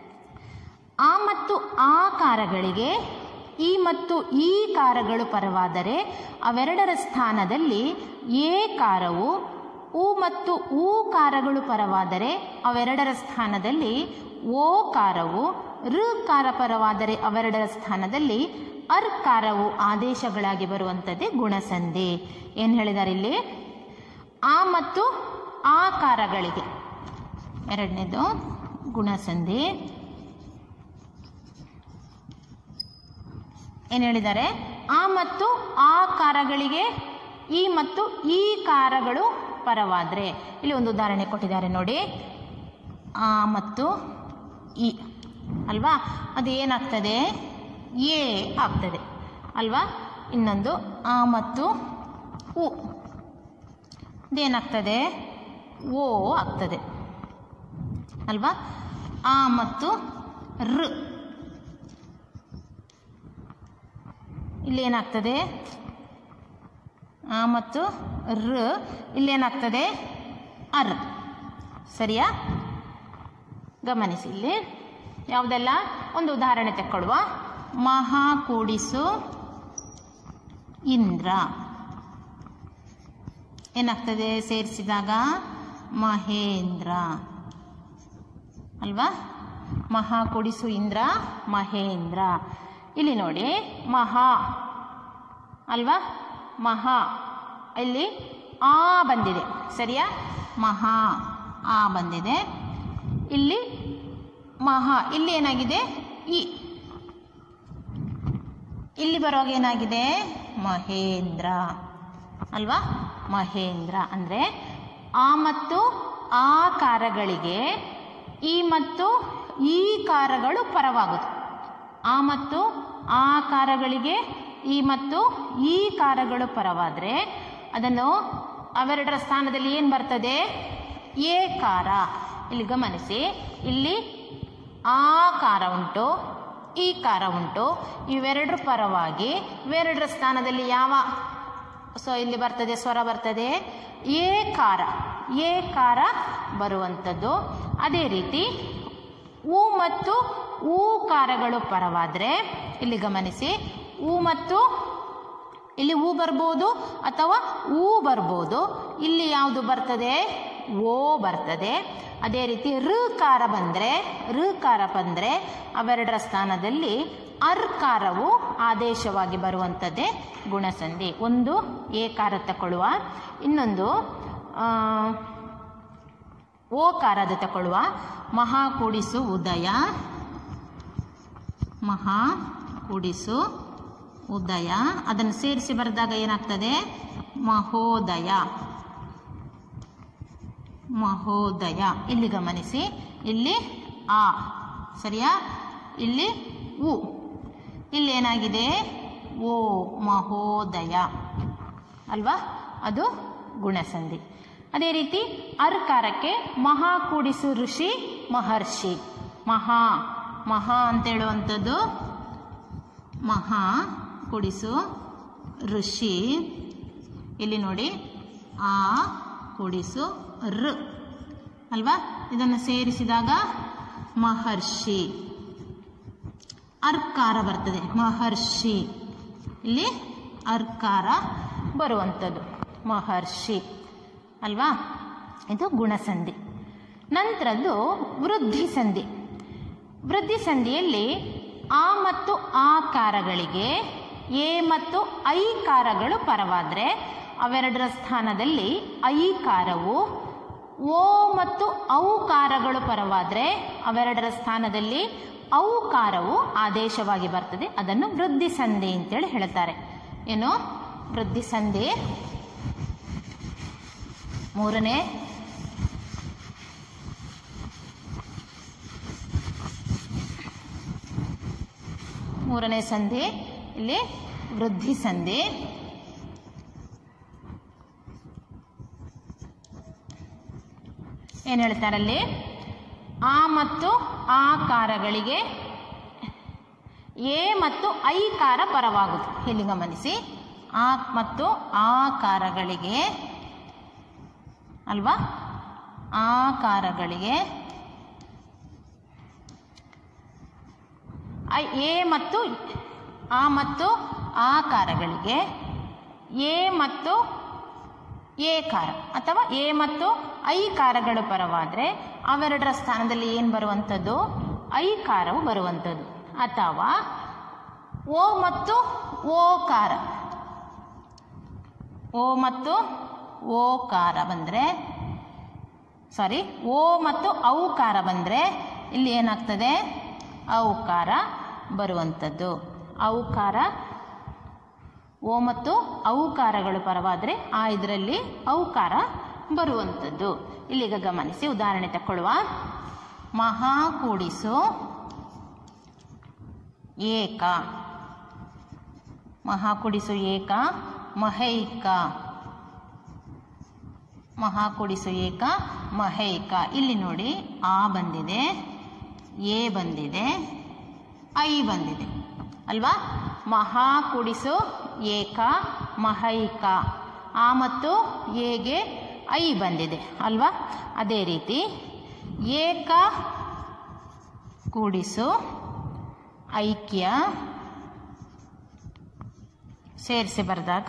[SPEAKER 1] ಆ ಮತ್ತು ಆ ಕಾರಗಳಿಗೆ ಈ ಮತ್ತು ಈ ಕಾರಗಳು ಪರವಾದರೆ ಅವೆರಡರ ಸ್ಥಾನದಲ್ಲಿ ಏ ಕಾರವು ಉ ಮತ್ತು ಊ ಕಾರಗಳು ಪರವಾದರೆ ಅವೆರಡರ ಸ್ಥಾನದಲ್ಲಿ ಓ ಕಾರವು ಋ ಕಾರ ಪರವಾದರೆ ಅವೆರಡರ ಸ್ಥಾನದಲ್ಲಿ ಅರ್ ಕಾರವು ಆದೇಶಗಳಾಗಿ ಬರುವಂಥದ್ದೇ ಗುಣಸಂಧಿ ಏನು ಹೇಳಿದ್ದಾರೆ ಇಲ್ಲಿ ಆ ಮತ್ತು ಆ ಕಾರಗಳಿಗೆ ಎರಡನೇದು ಗುಣಸಂಧಿ ಏನು ಹೇಳಿದ್ದಾರೆ ಆ ಮತ್ತು ಆ ಕಾರಗಳಿಗೆ ಈ ಮತ್ತು ಈ ಕಾರಗಳು ಪರವಾದರೆ ಇಲ್ಲಿ ಒಂದು ಉದಾಹರಣೆ ಕೊಟ್ಟಿದ್ದಾರೆ ನೋಡಿ ಆ ಮತ್ತು ಈ ಅಲ್ವಾ ಅದು ಏನಾಗ್ತದೆ ಎ ಆಗ್ತದೆ ಅಲ್ವಾ ಇನ್ನೊಂದು ಆ ಮತ್ತು ಉ ಇದೇನಾಗ್ತದೆ ಓ ಆಗ್ತದೆ ಅಲ್ವಾ ಆ ಮತ್ತು ಋ ಇಲ್ಲೇನಾಗ್ತದೆ ಆ ಮತ್ತು ಋ ಇಲ್ಲೇನಾಗ್ತದೆ ಅರ್ ಸರಿಯಾ ಗಮನಿಸಿ ಇಲ್ಲಿ ಯಾವುದೆಲ್ಲ ಒಂದು ಉದಾಹರಣೆ ತೆಕ್ಕೊಳ್ಳುವ ಮಹಾ ಕೂಡಿಸು ಇಂದ್ರ ಏನಾಗ್ತದೆ ಸೇರಿಸಿದಾಗ ಮಹೇಂದ್ರ ಅಲ್ವಾ ಮಹಾ ಕೂಡಿಸು ಇಂದ್ರ ಮಹೇಂದ್ರ ಇಲ್ಲಿ ನೋಡಿ ಮಹಾ ಅಲ್ವಾ ಮಹಾ ಇಲ್ಲಿ ಆ ಬಂದಿದೆ ಸರಿಯಾ ಮಹಾ ಆ ಬಂದಿದೆ ಇಲ್ಲಿ ಮಹಾ ಇಲ್ಲಿ ಏನಾಗಿದೆ ಇ ಇಲ್ಲಿ ಬರುವಾಗ ಏನಾಗಿದೆ ಮಹೇಂದ್ರ ಅಲ್ವಾ ಮಹೇಂದ್ರ ಅಂದರೆ ಆ ಮತ್ತು ಆ ಕಾರಗಳಿಗೆ ಈ ಮತ್ತು ಈ ಕಾರಗಳು ಪರವಾಗುದು ಆ ಮತ್ತು ಆ ಕಾರಗಳಿಗೆ ಈ ಮತ್ತು ಈ ಕಾರಗಳು ಪರವಾದರೆ ಅದನ್ನು ಅವೆರಡರ ಸ್ಥಾನದಲ್ಲಿ ಏನು ಬರ್ತದೆ ಎ ಕಾರ ಇಲ್ಲಿ ಗಮನಿಸಿ ಇಲ್ಲಿ ಆ ಕಾರ ಉಂಟು ಈ ಕಾರ ಉಂಟು ಇವೆರಡರ ಪರವಾಗಿ ಇವೆರಡರ ಸ್ಥಾನದಲ್ಲಿ ಯಾವ ಸೊ ಇಲ್ಲಿ ಬರ್ತದೆ ಸ್ವರ ಬರ್ತದೆ ಏ ಕಾರ ಏ ಕಾರ ಬರುವಂಥದ್ದು ಅದೇ ರೀತಿ ಉ ಮತ್ತು ಊ ಕಾರಗಳು ಪರವಾದರೆ ಇಲ್ಲಿ ಗಮನಿಸಿ ಉ ಮತ್ತು ಇಲ್ಲಿ ಹೂ ಬರ್ಬೋದು ಅಥವಾ ಊ ಬರ್ಬೋದು ಇಲ್ಲಿ ಯಾವುದು ಬರ್ತದೆ ಓ ಬರ್ತದೆ ಅದೇ ರೀತಿ ಋಕಾರ ಬಂದರೆ ಋಕಾರ ಬಂದರೆ ಅವೆರಡರ ಸ್ಥಾನದಲ್ಲಿ ಅರ್ಕಾರವು ಆದೇಶವಾಗಿ ಬರುವಂಥದ್ದೇ ಗುಣಸಂಧಿ ಒಂದು ಏಕಾರ ತಗೊಳ್ಳುವ ಇನ್ನೊಂದು ಆ, ಓಕಾರದ ತಗೊಳ್ಳುವ ಮಹಾ ಕೂಡಿಸು ಉದಯ ಮಹಾ ಕೂಡಿಸು ಉದಯ ಅದನ್ನು ಸೇರಿಸಿ ಬರೆದಾಗ ಏನಾಗ್ತದೆ ಮಹೋದಯ ಮಹೋದಯ ಇಲ್ಲಿ ಗಮನಿಸಿ ಇಲ್ಲಿ ಆ ಸರಿಯಾ ಇಲ್ಲಿ ಉ ಇಲ್ಲಿ ಏನಾಗಿದೆ ಓ ಮಹೋದಯ ಅಲ್ವಾ ಅದು ಗುಣಸಂಧಿ ಅದೇ ರೀತಿ ಅರ್ಕಾರಕ್ಕೆ ಮಹಾ ಕೂಡಿಸು ಋಷಿ ಮಹರ್ಷಿ ಮಹಾ ಮಹಾ ಅಂತ ಹೇಳುವಂಥದ್ದು ಮಹಾ ಕೂಡಿಸು ಋಷಿ ಇಲ್ಲಿ ನೋಡಿ ಆ ಕೂಡಿಸು ಋ ಅಲ್ವಾ ಇದನ್ನು ಸೇರಿಸಿದಾಗ ಮಹರ್ಷಿ ಅರ್ಕಾರ ಬರ್ತದೆ ಮಹರ್ಷಿ ಇಲ್ಲಿ ಅರ್ಕಾರ ಬರುವಂಥದ್ದು ಮಹರ್ಷಿ ಅಲ್ವಾ ಇದು ಗುಣಸಂಧಿ ನಂತರದ್ದು ವೃದ್ಧಿ ಸಂಧಿ ವೃದ್ಧಿ ಸಂಧಿಯಲ್ಲಿ ಆ ಮತ್ತು ಆಕಾರಗಳಿಗೆ ಎ ಮತ್ತು ಐಕಾರಗಳು ಪರವಾದರೆ ಅವೆರಡರ ಸ್ಥಾನದಲ್ಲಿ ಐಕಾರವು ಓ ಮತ್ತು ಔಕಾರಗಳು ಪರವಾದರೆ ಅವೆರಡರ ಸ್ಥಾನದಲ್ಲಿ ಔಕಾರವು ಆದೇಶವಾಗಿ ಬರ್ತದೆ ಅದನ್ನು ವೃದ್ಧಿ ಸಂಧಿ ಅಂತೇಳಿ ಹೇಳ್ತಾರೆ ಏನು ವೃದ್ಧಿ ಸಂಧಿ ಮೂರನೇ ಮೂರನೇ ಸಂಧಿ ಇಲ್ಲಿ ವೃದ್ಧಿ ಸಂಧಿ ಏನು ಹೇಳ್ತಾರಲ್ಲಿ ಆ ಮತ್ತು ಆಕಾರಗಳಿಗೆ ಎ ಮತ್ತು ಐಕಾರ ಪರವಾಗುದು ಇಲ್ಲಿ ಗಮನಿಸಿ ಆ ಮತ್ತು ಆಕಾರಗಳಿಗೆ ಅಲ್ವಾ ಆಕಾರಗಳಿಗೆ ಐ ಎ ಮತ್ತು ಆ ಮತ್ತು ಆಕಾರಗಳಿಗೆ ಎ ಮತ್ತು ಏಕಾರ ಅಥವಾ ಎ ಮತ್ತು ಐಕಾರಗಳು ಪರವಾದರೆ ಅವೆರಡರ ಸ್ಥಾನದಲ್ಲಿ ಏನು ಬರುವಂಥದ್ದು ಐಕಾರವು ಬರುವಂಥದ್ದು ಅಥವಾ ಓ ಮತ್ತು ಓಕಾರ ಓ ಮತ್ತು ಓಕಾರ ಬಂದರೆ ಸಾರಿ ಓ ಮತ್ತು ಔಕಾರ ಬಂದರೆ ಇಲ್ಲಿ ಏನಾಗ್ತದೆ ಔಕಾರ ಬರುವಂಥದ್ದು ಔಕಾರ ಓ ಮತ್ತು ಔಕಾರಗಳು ಪರವಾದರೆ ಆ ಇದರಲ್ಲಿ ಔಕಾರ ಬರುವಂಥದ್ದು ಇಲ್ಲಿಗ ಗಮನಿಸಿ ಉದಾಹರಣೆ ತಗೊಳ್ಳುವ ಮಹಾ ಕೂಡಿಸು ಏಕ ಮಹಾ ಕೂಡಿಸು ಏಕ ಮಹೈಕ ಮಹಾ ಕೂಡಿಸು ಏಕ ಮಹೈಕ ಇಲ್ಲಿ ನೋಡಿ ಆ ಬಂದಿದೆ ಎ ಬಂದಿದೆ ಐ ಬಂದಿದೆ ಅಲ್ವಾ ಮಹಾ ಕೂಡಿಸು ಏಕ ಮಹೈಕ ಆ ಮತ್ತು ಎಗೆ ಐ ಬಂದಿದೆ ಅಲ್ವಾ ಅದೇ ರೀತಿ ಏಕ ಕೂಡಿಸು ಐಕ್ಯ ಸೇರಿಸಿ ಬರೆದಾಗ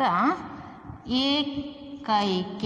[SPEAKER 1] ಏಕೈಕ್ಯ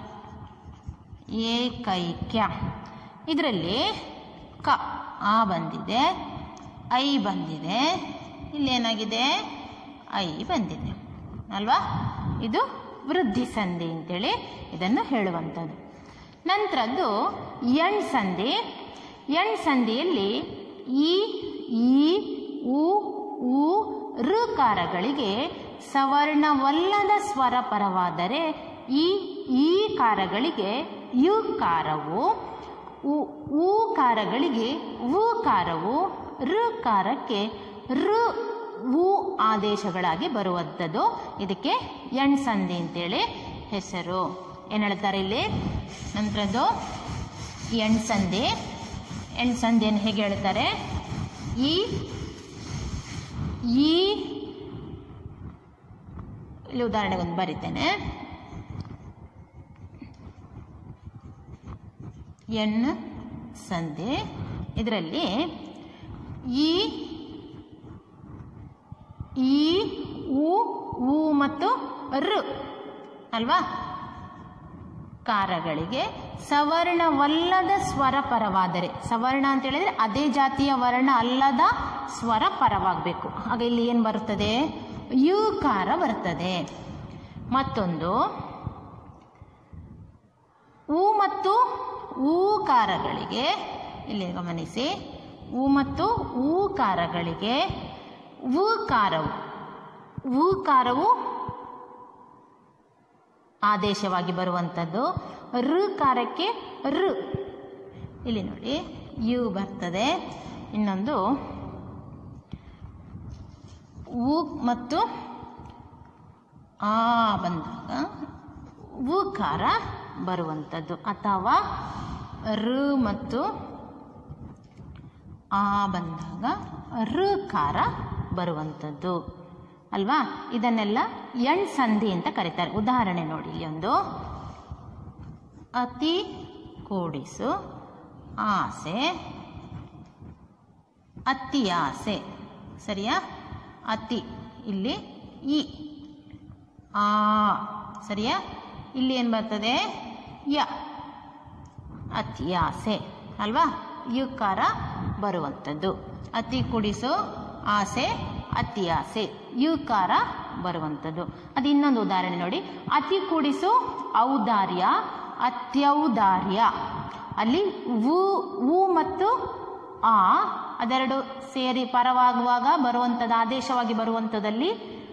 [SPEAKER 1] ಏಕೈಕ್ಯ ಇದರಲ್ಲಿ ಕ ಆ ಬಂದಿದೆ ಐ ಬಂದಿದೆ ಇಲ್ಲೇನಾಗಿದೆ ಐ ಬಂದಿದೆ ಅಲ್ವಾ ಇದು ವೃದ್ಧಿ ಸಂಧಿ ಅಂತೇಳಿ ಇದನ್ನು ಹೇಳುವಂಥದ್ದು ನಂತರದ್ದು ಎಣ್ ಸಂಧಿ ಎಣ್ ಸಂಧಿಯಲ್ಲಿ ಈ ಈ ಉ ಉ ಋಕಾರಗಳಿಗೆ ಸವರ್ಣವಲ್ಲದ ಸ್ವರ ಪರವಾದರೆ ಈ ಈ ಕಾರಗಳಿಗೆ ಯುಕಾರವು ಉ ಊಕಾರಗಳಿಗೆ ಊಕಾರವು ಋಕಾರಕ್ಕೆ ಋ ಉ ಆದೇಶಗಳಾಗಿ ಬರುವಂಥದ್ದು ಇದಕ್ಕೆ ಎಣ್ ಸಂಧಿ ಅಂತೇಳಿ ಹೆಸರು ಏನು ಹೇಳ್ತಾರೆ ಇಲ್ಲಿ ನಂತರದ್ದು ಎಣ್ ಸಂಧಿ ಎಣ್ ಸಂಧಿಯನ್ನು ಹೇಗೆ ಹೇಳ್ತಾರೆ ಈ ಈ ಇಲ್ಲಿ ಉದಾಹರಣೆಗೊಂದು ಬರಿತೇನೆ ಎಣ್ ಸಂಧಿ ಇದರಲ್ಲಿ ಈ ಈ ಉ ಉ ಮತ್ತು ಋ ಅಲ್ವಾ ಕಾರಗಳಿಗೆ ಸವರ್ಣವಲ್ಲದ ಸ್ವರ ಪರವಾದರೆ ಸವರ್ಣ ಅಂತ ಹೇಳಿದ್ರೆ ಅದೇ ಜಾತಿಯ ವರ್ಣ ಅಲ್ಲದ ಸ್ವರ ಪರವಾಗಬೇಕು ಆಗ ಇಲ್ಲಿ ಏನು ಬರುತ್ತದೆ ಯುಕಾರ ಬರ್ತದೆ ಮತ್ತೊಂದು ಉ ಮತ್ತು ಊಕಾರಗಳಿಗೆ ಇಲ್ಲಿ ಗಮನಿಸಿ ಉ ಮತ್ತು ಊಕಾರಗಳಿಗೆ ಊಕಾರವು ಊಕಾರವು ಆದೇಶವಾಗಿ ಬರುವಂಥದ್ದು ಋಕಾರಕ್ಕೆ ಋ ಇಲ್ಲಿ ನೋಡಿ ಯು ಬರ್ತದೆ ಇನ್ನೊಂದು ಉ ಮತ್ತು ಆ ಬಂದಾಗ ಉಕಾರ ಬರುವಂಥದ್ದು ಅಥವಾ ಋ ಮತ್ತು ಆ ಬಂದಾಗ ಋಕಾರ ಬರುವಂಥದ್ದು ಅಲ್ವಾ ಇದನ್ನೆಲ್ಲ ಎಣ್ ಸಂಧಿ ಅಂತ ಕರೀತಾರೆ ಉದಾಹರಣೆ ನೋಡಿ ಇಲ್ಲಿ ಒಂದು ಅತಿ ಕೂಡಿಸು ಆಸೆ ಅತಿ ಆಸೆ ಸರಿಯಾ ಅತಿ ಇಲ್ಲಿ ಇ ಆ ಸರಿಯಾ ಇಲ್ಲಿ ಏನು ಬರ್ತದೆ ಯ ಅತ್ಯಾಸೆ ಅಲ್ವಾ ಯುಕಾರ ಬರುವಂಥದ್ದು ಅತಿ ಕುಡಿಸು ಆಸೆ ಅತ್ಯಾಸೆ ಯುಕಾರ ಬರುವಂಥದ್ದು ಅದು ಇನ್ನೊಂದು ಉದಾಹರಣೆ ನೋಡಿ ಅತಿ ಕುಡಿಸು ಔದಾರ್ಯ ಅತ್ಯೌದಾರ್ಯ ಅಲ್ಲಿ ವು ವು ಮತ್ತು ಆ ಅದೆರಡು ಸೇರಿ ಪರವಾಗುವಾಗ ಬರುವಂಥದ್ದು ಆದೇಶವಾಗಿ ಬರುವಂಥದ್ದಲ್ಲಿ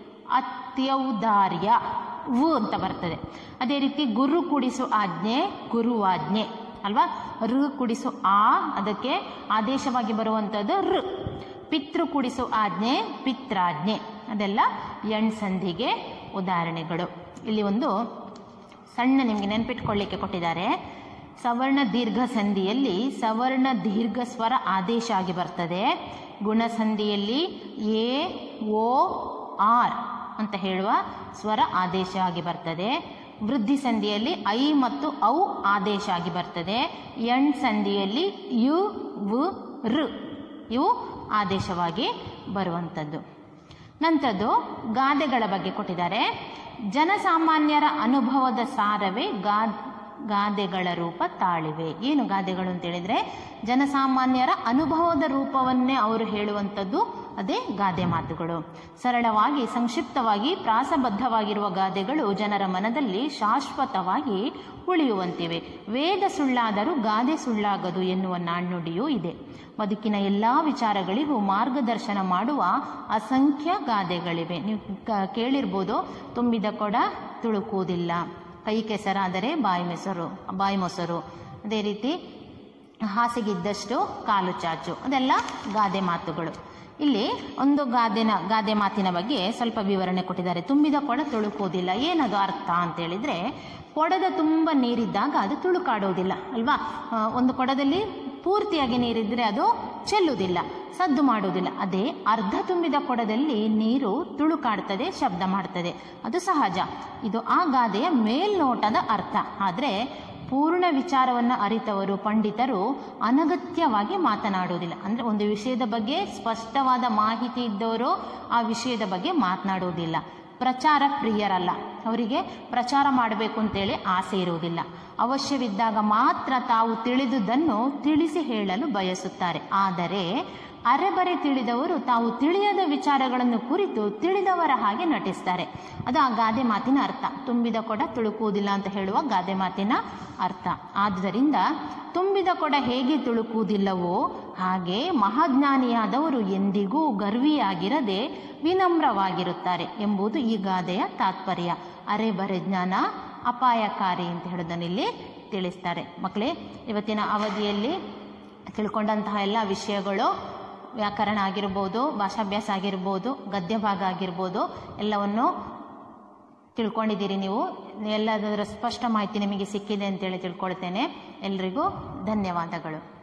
[SPEAKER 1] ಅತ್ಯೌದಾರ್ಯ ವು ಅಂತ ಬರ್ತದೆ ಅದೇ ರೀತಿ ಗುರು ಕುಡಿಸು ಆಜ್ಞೆ ಗುರುವಾಜ್ಞೆ ಅಲ್ವಾ ಋ ಕುಡಿಸು ಆ ಅದಕ್ಕೆ ಆದೇಶವಾಗಿ ಬರುವಂಥದ್ದು ಋ ಪಿತೃ ಕುಡಿಸು ಆಜ್ಞೆ ಪಿತ್ರಾಜ್ಞೆ ಅದೆಲ್ಲ ಎಣ್ ಸಂಧಿಗೆ ಉದಾಹರಣೆಗಳು ಇಲ್ಲಿ ಒಂದು ಸಣ್ಣ ನಿಮಗೆ ನೆನಪಿಟ್ಕೊಳ್ಳಿಕ್ಕೆ ಕೊಟ್ಟಿದ್ದಾರೆ ಸವರ್ಣ ದೀರ್ಘ ಸಂಧಿಯಲ್ಲಿ ಸವರ್ಣ ದೀರ್ಘ ಸ್ವರ ಆದೇಶ ಆಗಿ ಬರ್ತದೆ ಗುಣಸಂಧಿಯಲ್ಲಿ ಎ ಓ ಆರ್ ಅಂತ ಹೇಳುವ ಸ್ವರ ಆದೇಶ ಆಗಿ ಬರ್ತದೆ ವೃದ್ಧಿ ಸಂಧಿಯಲ್ಲಿ ಐ ಮತ್ತು ಔ ಆದೇಶ ಆಗಿ ಬರ್ತದೆ ಎಣ್ ಸಂಧಿಯಲ್ಲಿ ಯು ವು ಋ ಇವು ಆದೇಶವಾಗಿ ಬರುವಂಥದ್ದು ನಂತರದ್ದು ಗಾದೆಗಳ ಬಗ್ಗೆ ಕೊಟ್ಟಿದ್ದಾರೆ ಜನಸಾಮಾನ್ಯರ ಅನುಭವದ ಸಾರವೇ ಗಾ ಗಾದೆಗಳ ರೂಪ ತಾಳಿವೆ ಏನು ಗಾದೆಗಳು ಅಂತ ಹೇಳಿದ್ರೆ ಜನಸಾಮಾನ್ಯರ ಅನುಭವದ ರೂಪವನ್ನೇ ಅವರು ಹೇಳುವಂಥದ್ದು ಅದೇ ಗಾದೆ ಮಾತುಗಳು ಸರಳವಾಗಿ ಸಂಕ್ಷಿಪ್ತವಾಗಿ ಪ್ರಾಸಬದ್ಧವಾಗಿರುವ ಗಾದೆಗಳು ಜನರ ಮನದಲ್ಲಿ ಶಾಶ್ವತವಾಗಿ ಉಳಿಯುವಂತಿವೆ ವೇದ ಸುಳ್ಳಾದರೂ ಗಾದೆ ಸುಳ್ಳಾಗದು ಎನ್ನುವ ನಾಣ್ಣುಡಿಯೂ ಇದೆ ಬದುಕಿನ ಎಲ್ಲ ವಿಚಾರಗಳಿಗೂ ಮಾರ್ಗದರ್ಶನ ಮಾಡುವ ಅಸಂಖ್ಯ ಗಾದೆಗಳಿವೆ ನೀವು ಕ- ಕೇಳಿರ್ಬೋದು ತುಂಬಿದ ಕೊಡ ತುಳುಕುವುದಿಲ್ಲ ಕೈ ಕೆಸರಾದರೆ ಬಾಯಿ ಮೊಸರು ಬಾಯಿ ಮೊಸರು ಅದೇ ರೀತಿ ಹಾಸಿಗಿದ್ದಷ್ಟು ಕಾಲು ಚಾಚು ಅದೆಲ್ಲ ಗಾದೆ ಮಾತುಗಳು ಇಲ್ಲಿ ಒಂದು ಗಾದೆನ ಗಾದೆ ಮಾತಿನ ಬಗ್ಗೆ ಸ್ವಲ್ಪ ವಿವರಣೆ ಕೊಟ್ಟಿದ್ದಾರೆ ತುಂಬಿದ ಕೊಡ ತುಳುಕುವುದಿಲ್ಲ ಏನದು ಅರ್ಥ ಅಂತ ಹೇಳಿದ್ರೆ ಕೊಡದ ತುಂಬ ನೀರಿದ್ದಾಗ ಅದು ತುಳುಕಾಡೋದಿಲ್ಲ ಅಲ್ವಾ ಆ, ಒಂದು ಕೊಡದಲ್ಲಿ ಪೂರ್ತಿಯಾಗಿ ನೀರಿದ್ರೆ ಅದು ಚೆಲ್ಲುವುದಿಲ್ಲ ಸದ್ದು ಮಾಡುವುದಿಲ್ಲ ಅದೇ ಅರ್ಧ ತುಂಬಿದ ಕೊಡದಲ್ಲಿ ನೀರು ತುಳುಕಾಡ್ತದೆ ಶಬ್ದ ಮಾಡ್ತದೆ ಅದು ಸಹಜ ಇದು ಆ ಗಾದೆಯ ಮೇಲ್ನೋಟದ ಅರ್ಥ ಆದರೆ ಪೂರ್ಣ ವಿಚಾರವನ್ನು ಅರಿತವರು ಪಂಡಿತರು ಅನಗತ್ಯವಾಗಿ ಮಾತನಾಡುವುದಿಲ್ಲ ಅಂದರೆ ಒಂದು ವಿಷಯದ ಬಗ್ಗೆ ಸ್ಪಷ್ಟವಾದ ಮಾಹಿತಿ ಇದ್ದವರು ಆ ವಿಷಯದ ಬಗ್ಗೆ ಮಾತನಾಡುವುದಿಲ್ಲ ಪ್ರಚಾರ ಪ್ರಿಯರಲ್ಲ ಅವರಿಗೆ ಪ್ರಚಾರ ಮಾಡಬೇಕು ಅಂತೇಳಿ ಆಸೆ ಇರುವುದಿಲ್ಲ ಅವಶ್ಯವಿದ್ದಾಗ ಮಾತ್ರ ತಾವು ತಿಳಿದುದನ್ನು ತಿಳಿಸಿ ಹೇಳಲು ಬಯಸುತ್ತಾರೆ ಆದರೆ ಅರೆಬರೆ ತಿಳಿದವರು ತಾವು ತಿಳಿಯದ ವಿಚಾರಗಳನ್ನು ಕುರಿತು ತಿಳಿದವರ ಹಾಗೆ ನಟಿಸ್ತಾರೆ ಅದು ಆ ಗಾದೆ ಮಾತಿನ ಅರ್ಥ ತುಂಬಿದ ಕೊಡ ತುಳುಕುವುದಿಲ್ಲ ಅಂತ ಹೇಳುವ ಗಾದೆ ಮಾತಿನ ಅರ್ಥ ಆದುದರಿಂದ ತುಂಬಿದ ಕೊಡ ಹೇಗೆ ತುಳುಕುವುದಿಲ್ಲವೋ ಹಾಗೆ ಮಹಾಜ್ಞಾನಿಯಾದವರು ಎಂದಿಗೂ ಗರ್ವಿಯಾಗಿರದೆ ವಿನಮ್ರವಾಗಿರುತ್ತಾರೆ ಎಂಬುದು ಈ ಗಾದೆಯ ತಾತ್ಪರ್ಯ ಅರೆಬರೆ ಜ್ಞಾನ ಅಪಾಯಕಾರಿ ಅಂತ ಹೇಳೋದನ್ನು ಇಲ್ಲಿ ತಿಳಿಸ್ತಾರೆ ಮಕ್ಕಳೇ ಇವತ್ತಿನ ಅವಧಿಯಲ್ಲಿ ತಿಳ್ಕೊಂಡಂತಹ ಎಲ್ಲ ವಿಷಯಗಳು ವ್ಯಾಕರಣ ಆಗಿರ್ಬೋದು ಭಾಷಾಭ್ಯಾಸ ಆಗಿರ್ಬೋದು ಗದ್ಯ ಭಾಗ ಆಗಿರ್ಬೋದು ಎಲ್ಲವನ್ನು ತಿಳ್ಕೊಂಡಿದ್ದೀರಿ ನೀವು ಎಲ್ಲದರ ಸ್ಪಷ್ಟ ಮಾಹಿತಿ ನಿಮಗೆ ಸಿಕ್ಕಿದೆ ಅಂತೇಳಿ ತಿಳ್ಕೊಳ್ತೇನೆ ಎಲ್ರಿಗೂ ಧನ್ಯವಾದಗಳು